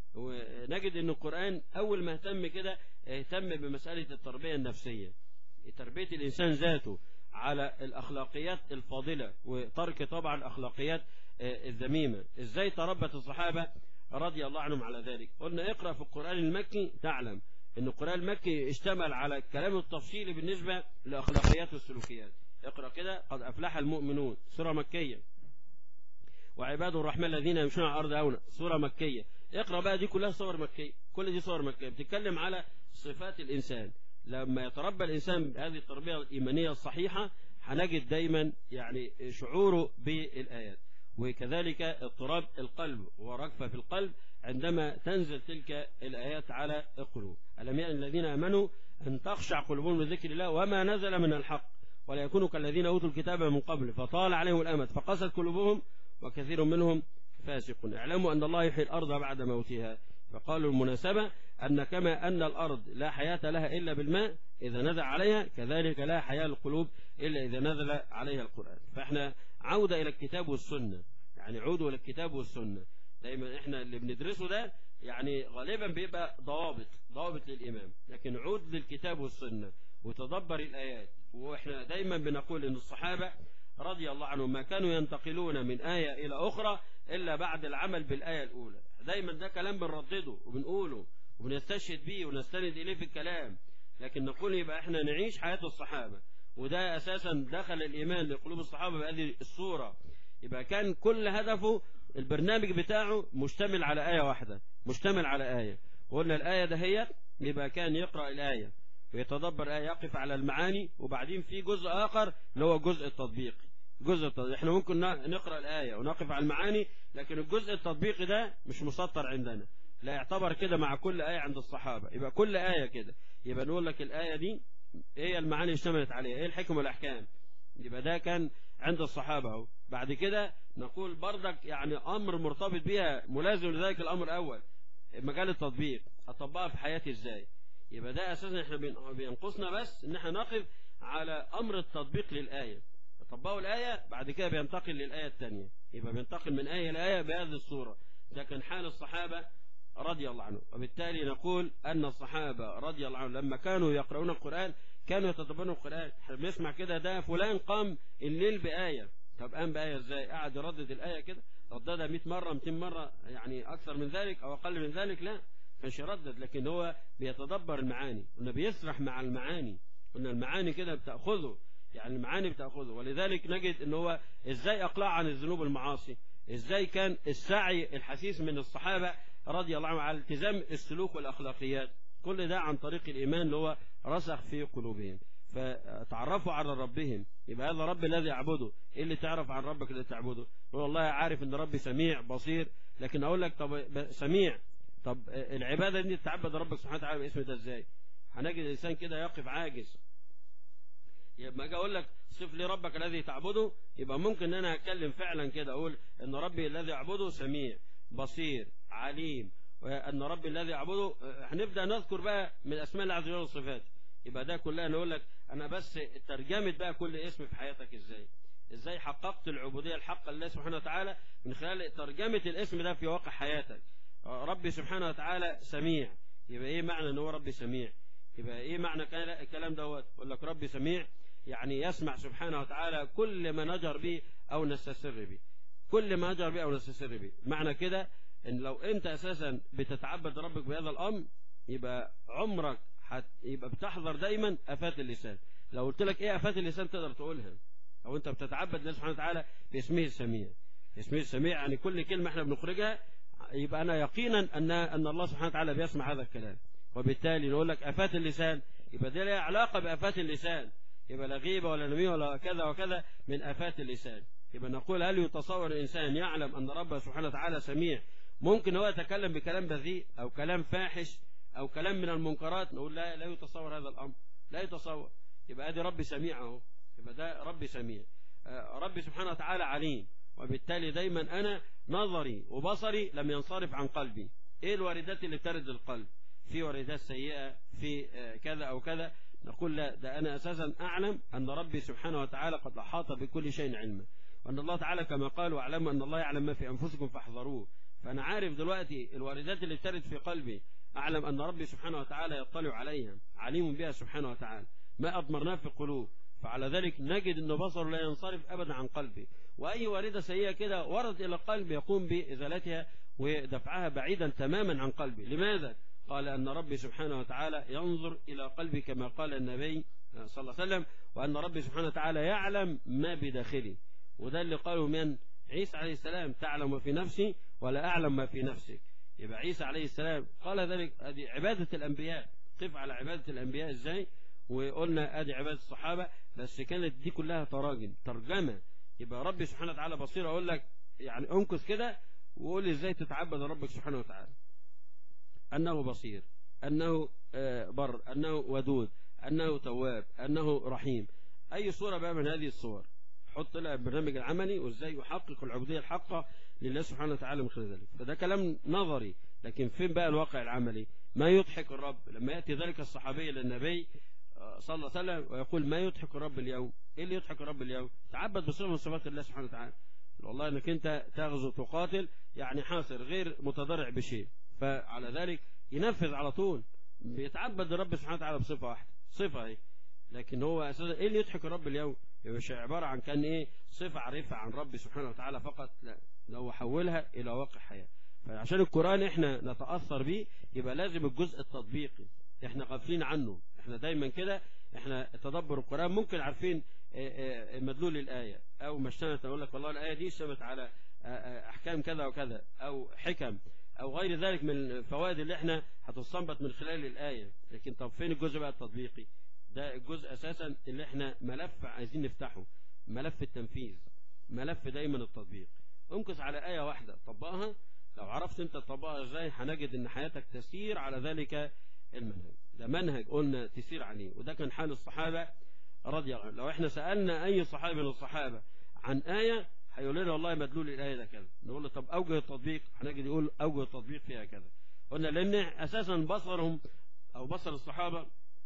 ونجد أن القرآن أول ما اهتم كده اهتم بمسألة التربية النفسية تربية الإنسان ذاته على الأخلاقيات الفاضلة وترك طبعا الأخلاقيات الذميمة إزاي تربت الصحابة رضي الله عنهم على ذلك قلنا اقرأ في القرآن المكي تعلم أن القرآن المكي اشتمل على الكلام التفصيلي بالنسبة لأخلاقيات والسلوكيات اقرأ كده قد أفلح المؤمنون سورة مكية وعباد الرحمن الذين يمشون على الأرض هونا سورة مكية اقرأ بقى دي كلها صور مكية كل دي صور مكية بتتكلم على صفات الإنسان لما يتربى الإنسان بهذه التربية الإيمانية الصحيحة هنجد دايما يعني شعوره بالآيات وكذلك اضطراب القلب ورجفة في القلب عندما تنزل تلك الآيات على القلوب ألم يأن الذين آمنوا أن تخشع قلوبهم لذكر الله وما نزل من الحق ولا يكونوا كالذين أوتوا الكتاب من قبل فطال عليهم الأمد فقست قلوبهم وكثير منهم فاسق اعلموا أن الله يحيي الأرض بعد موتها فقالوا المناسبة أن كما أن الأرض لا حياة لها إلا بالماء إذا نزل عليها كذلك لا حياة للقلوب إلا إذا نزل عليها القرآن فإحنا عودة إلى الكتاب والسنة يعني عودوا إلى الكتاب والسنة دايما إحنا اللي بندرسه ده يعني غالبا بيبقى ضوابط ضوابط للإمام لكن عود للكتاب والسنة وتدبر الآيات وإحنا دايما بنقول إن الصحابة رضي الله عنهم ما كانوا ينتقلون من آية إلى أخرى إلا بعد العمل بالآية الأولى دايما ده كلام بنردده وبنقوله وبنستشهد بيه ونستند إليه في الكلام لكن نقول يبقى احنا نعيش حياة الصحابة وده أساسا دخل الإيمان لقلوب الصحابة بهذه الصورة يبقى كان كل هدفه البرنامج بتاعه مشتمل على آية واحدة مشتمل على آية وقلنا الآية دهيت يبقى كان يقرأ الآية ويتدبر آية يقف على المعاني وبعدين في جزء آخر اللي هو جزء التطبيق جزء التطبيق احنا ممكن نقرأ الآية ونقف على المعاني لكن الجزء التطبيقي ده مش مسطر عندنا لا يعتبر كده مع كل آية عند الصحابة يبقى كل آية كده يبقى نقول لك الآية دي ايه المعاني اللي اشتملت عليها ايه الحكم والأحكام يبقى ده كان عند الصحابة اهو بعد كده نقول بردك يعني أمر مرتبط بيها ملازم لذلك الأمر الأول مجال التطبيق أطبقها في حياتي ازاي يبقى ده أساسا احنا بينقصنا بس ان احنا نقف على أمر التطبيق للآية طبقوا الآية بعد كده بينتقل للآية الثانية يبقى بينتقل من آية لآية بهذه الصورة ده كان حال الصحابة رضي الله عنهم وبالتالي نقول أن الصحابة رضي الله عنهم لما كانوا يقرؤون القرآن كانوا يتدبرون القرآن احنا بنسمع كده ده فلان قام الليل بآية طب قام بآية ازاي قاعد يردد الآية كده رددها 100 مرة 200 مرة يعني أكثر من ذلك أو أقل من ذلك لا كانش يردد لكن هو بيتدبر المعاني قلنا بيسرح مع المعاني قلنا المعاني كده بتأخذه يعني المعاني بتأخذه ولذلك نجد ان هو ازاي اقلع عن الذنوب المعاصي ازاي كان السعي الحثيث من الصحابة رضي الله عنهم على التزام السلوك والأخلاقيات كل ده عن طريق الإيمان اللي هو رسخ في قلوبهم فتعرفوا على ربهم يبقى هذا رب الذي يعبده ايه اللي تعرف عن ربك اللي تعبده يقول والله عارف ان ربي سميع بصير لكن اقول لك طب سميع طب العبادة دي تتعبد ربك سبحانه وتعالى باسم ده ازاي هنجد الانسان كده يقف عاجز يبقى اجي اقول لك صف لي ربك الذي تعبده يبقى ممكن ان انا اتكلم فعلا كده اقول ان ربي الذي اعبده سميع بصير عليم وان ربي الذي اعبده هنبدا نذكر بقى من اسماء الله عز وجل والصفات يبقى ده كلها نقول لك انا بس ترجمت بقى كل اسم في حياتك ازاي ازاي حققت العبوديه الحقه لله سبحانه وتعالى من خلال ترجمه الاسم ده في واقع حياتك ربي سبحانه وتعالى سميع يبقى ايه معنى ان هو ربي سميع يبقى ايه معنى الكلام دوت يقول لك ربي سميع يعني يسمع سبحانه وتعالى كل ما نجر به او نستسر به كل ما نجر به او نستسر به معنى كده ان لو انت اساسا بتتعبد ربك بهذا الامر يبقى عمرك حت يبقى بتحذر دايما افات اللسان لو قلت لك ايه افات اللسان تقدر تقولها او انت بتتعبد الله سبحانه وتعالى باسمه السميع اسمه السميع يعني كل كلمه احنا بنخرجها يبقى انا يقينا ان ان الله سبحانه وتعالى بيسمع هذا الكلام وبالتالي نقول لك افات اللسان يبقى دي لها علاقه بافات اللسان يبقى لا غيبه ولا نميمه ولا كذا وكذا من افات اللسان يبقى نقول هل يتصور الانسان يعلم ان ربه سبحانه وتعالى سميع ممكن هو يتكلم بكلام بذيء او كلام فاحش او كلام من المنكرات نقول لا لا يتصور هذا الامر لا يتصور يبقى ادي ربي سميع اهو يبقى ده ربي سميع ربي سبحانه وتعالى عليم وبالتالي دايما انا نظري وبصري لم ينصرف عن قلبي ايه الواردات اللي ترد القلب في واردات سيئة في كذا او كذا نقول لا ده انا اساسا اعلم ان ربي سبحانه وتعالى قد احاط بكل شيء علما وان الله تعالى كما قال واعلموا ان الله يعلم ما في انفسكم فاحذروه فانا عارف دلوقتي الواردات اللي ترد في قلبي اعلم ان ربي سبحانه وتعالى يطلع عليها عليم بها سبحانه وتعالى ما اضمرناه في القلوب فعلى ذلك نجد أن بصره لا ينصرف أبدا عن قلبه وأي واردة سيئة كده وردت إلى القلب يقوم بإزالتها ودفعها بعيدا تماما عن قلبه لماذا؟ قال أن ربي سبحانه وتعالى ينظر إلى قلبي كما قال النبي صلى الله عليه وسلم وأن ربي سبحانه وتعالى يعلم ما بداخلي وده اللي قاله من عيسى عليه السلام تعلم ما في نفسي ولا أعلم ما في نفسك يبقى عيسى عليه السلام قال ذلك هذه عبادة الأنبياء قف على عبادة الأنبياء إزاي وقلنا ادي عبادة الصحابة بس كانت دي كلها تراجم ترجمة يبقى ربي سبحانه وتعالى بصير اقول لك يعني انكس كده وقول لي ازاي تتعبد ربك سبحانه وتعالى انه بصير انه بر انه ودود انه تواب انه رحيم اي صورة بقى من هذه الصور حط لها البرنامج العملي وازاي يحقق العبودية الحقة لله سبحانه وتعالى من خلال ذلك فده كلام نظري لكن فين بقى الواقع العملي ما يضحك الرب لما يأتي ذلك الصحابي للنبي صلى الله عليه وسلم ويقول ما يضحك الرب اليوم ايه اللي يضحك الرب اليوم تعبد بصفه من صفات الله سبحانه وتعالى والله انك انت تغزو تقاتل يعني حاصر غير متضرع بشيء فعلى ذلك ينفذ على طول بيتعبد الرب سبحانه وتعالى بصفه واحده صفه اهي لكن هو اساسا ايه اللي يضحك الرب اليوم يبقى مش عبارة عن كان إيه صفة عارفة عن ربي سبحانه وتعالى فقط لا لو حولها إلى واقع حياة فعشان القرآن إحنا نتأثر بيه يبقى لازم الجزء التطبيقي إحنا غافلين عنه إحنا دايما كده إحنا تدبر القرآن ممكن عارفين آه، آه، مدلول الآية أو ما اشتمت أقول لك والله الآية دي اشتمت على آه، آه، أحكام كذا وكذا أو حكم أو غير ذلك من الفوائد اللي إحنا هتستنبط من خلال الآية لكن طب فين الجزء بقى التطبيقي ده الجزء أساسا اللي إحنا ملف عايزين نفتحه ملف التنفيذ ملف دايما التطبيق امكث على آية واحدة طبقها لو عرفت انت تطبقها ازاي هنجد ان حياتك تسير على ذلك المنهج ده منهج قلنا تسير عليه وده كان حال الصحابة رضي الله عنهم لو احنا سألنا اي صحابي من الصحابة عن آية هيقول لنا والله مدلول الآية ده كذا نقول له طب أوجه التطبيق هنجد يقول أوجه التطبيق فيها كذا قلنا لأن أساسا بصرهم أو بصر الصحابة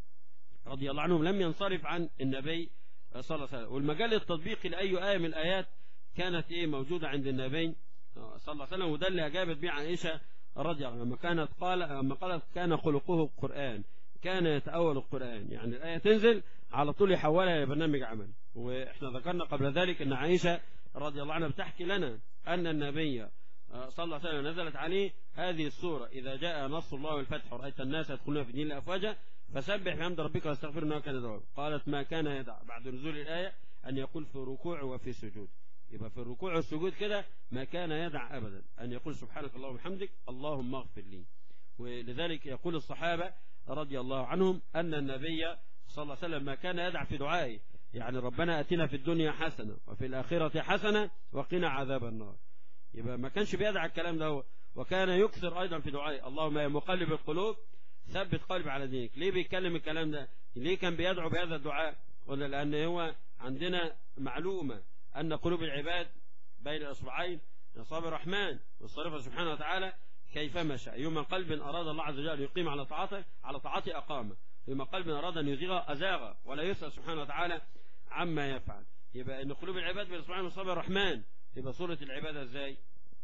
رضي الله عنهم لم ينصرف عن النبي صلى الله عليه وسلم والمجال التطبيقي لأي آية من الآيات كانت إيه موجودة عند النبي صلى الله عليه وسلم وده اللي أجابت به عائشة رضي الله عنها لما كانت قال لما قالت كان خلقه القرآن كان يتأول القرآن يعني الآية تنزل على طول يحولها إلى برنامج عمل وإحنا ذكرنا قبل ذلك أن عائشة رضي الله عنها بتحكي لنا أن النبي صلى الله عليه وسلم نزلت عليه هذه السورة إذا جاء نصر الله والفتح ورأيت الناس يدخلون في دين أفواجا فسبح بحمد ربك واستغفر انه كان توابا قالت ما كان يدع بعد نزول الآية أن يقول في ركوع وفي سجود يبقى في الركوع والسجود كده ما كان يدع أبدا أن يقول سبحانك اللهم وبحمدك اللهم اغفر لي ولذلك يقول الصحابة رضي الله عنهم أن النبي صلى الله عليه وسلم ما كان يدع في دعائه يعني ربنا أتنا في الدنيا حسنة وفي الآخرة حسنة وقنا عذاب النار يبقى ما كانش بيدع الكلام ده هو وكان يكثر أيضا في دعائه اللهم يا مقلب القلوب ثبت قلبي على دينك ليه بيتكلم الكلام ده ليه كان بيدعو بهذا الدعاء قلنا لأن هو عندنا معلومة أن قلوب العباد بين الأصبعين أصابع الرحمن والصرفة سبحانه وتعالى كيفما شاء يوم قلب أراد الله عز وجل أن يقيم على طاعته على طاعته أقامه يوم قلب أراد أن يزيغ أزاغ ولا يسأل سبحانه وتعالى عما يفعل يبقى أن قلوب العباد بين الأصبعين وأصابع الرحمن يبقى صورة العبادة إزاي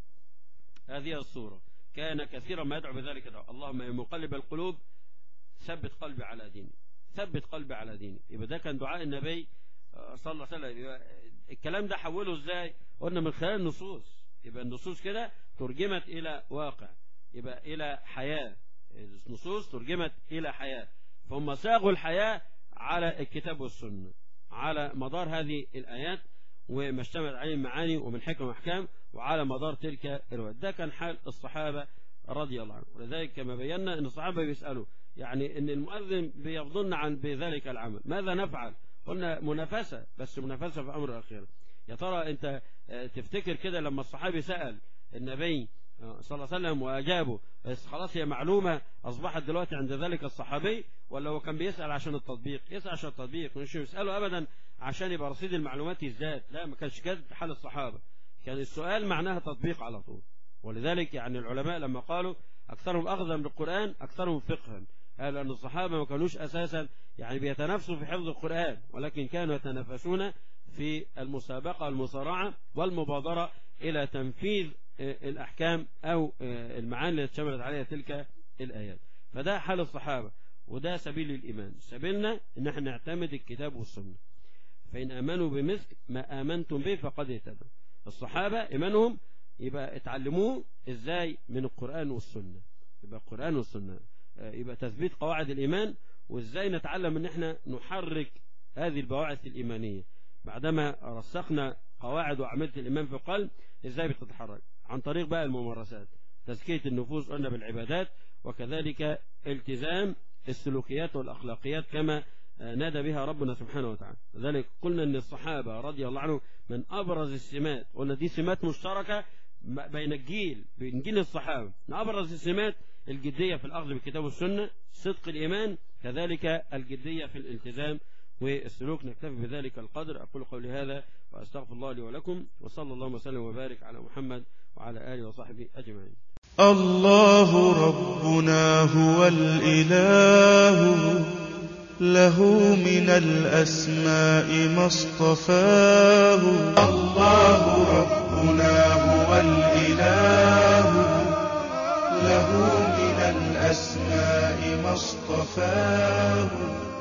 هذه الصورة كان كثيرا ما يدعو بذلك دعوة اللهم يا مقلب القلوب ثبت قلبي على ديني ثبت قلبي على ديني يبقى ده كان دعاء النبي صلى الله عليه وسلم يبقى الكلام ده حوله ازاي قلنا من خلال النصوص يبقى النصوص كده ترجمت الى واقع يبقى الى حياة النصوص ترجمت الى حياة فهم ساغوا الحياة على الكتاب والسنة على مدار هذه الآيات وما اشتملت عليه المعاني ومن حكم واحكام وعلى مدار تلك الوقت ده كان حال الصحابة رضي الله عنهم ولذلك كما بينا ان الصحابة بيسألوا يعني ان المؤذن بيفضلنا عن بذلك العمل ماذا نفعل قلنا منافسة بس منافسة في أمر الأخير يا ترى أنت تفتكر كده لما الصحابي سأل النبي صلى الله عليه وسلم وأجابه بس خلاص هي معلومة أصبحت دلوقتي عند ذلك الصحابي ولا هو كان بيسأل عشان التطبيق يسأل عشان التطبيق مش يسأله أبدا عشان يبقى رصيد المعلومات يزداد لا ما كانش كده حال الصحابة كان السؤال معناها تطبيق على طول ولذلك يعني العلماء لما قالوا أكثرهم أخذا بالقرآن أكثرهم فقها قال أن الصحابة ما كانوش أساسا يعني بيتنافسوا في حفظ القرآن ولكن كانوا يتنافسون في المسابقة والمصارعة والمبادرة إلى تنفيذ الأحكام أو المعاني التي شملت عليها تلك الآيات فده حال الصحابة وده سبيل الإيمان سبيلنا إن احنا نعتمد الكتاب والسنة فإن آمنوا بمثل ما آمنتم به فقد اهتدوا الصحابة إيمانهم يبقى اتعلموه إزاي من القرآن والسنة يبقى القرآن والسنة يبقى تثبيت قواعد الإيمان وإزاي نتعلم أن احنا نحرك هذه البواعث الإيمانية بعدما رسخنا قواعد وعملت الإيمان في القلب إزاي بتتحرك عن طريق بقى الممارسات تزكية النفوس قلنا بالعبادات وكذلك التزام السلوكيات والأخلاقيات كما نادى بها ربنا سبحانه وتعالى لذلك قلنا أن الصحابة رضي الله عنهم من أبرز السمات قلنا دي سمات مشتركة بين الجيل بين جيل الصحابة من أبرز السمات الجدية في الأخذ بالكتاب والسنة صدق الإيمان كذلك الجدية في الالتزام والسلوك نكتفي بذلك القدر أقول قولي هذا وأستغفر الله لي ولكم وصلى الله وسلم وبارك على محمد وعلى آله وصحبه أجمعين الله ربنا هو الإله له من الأسماء ما اصطفاه الله ربنا هو الإله له من الأسماء ما اصطفاه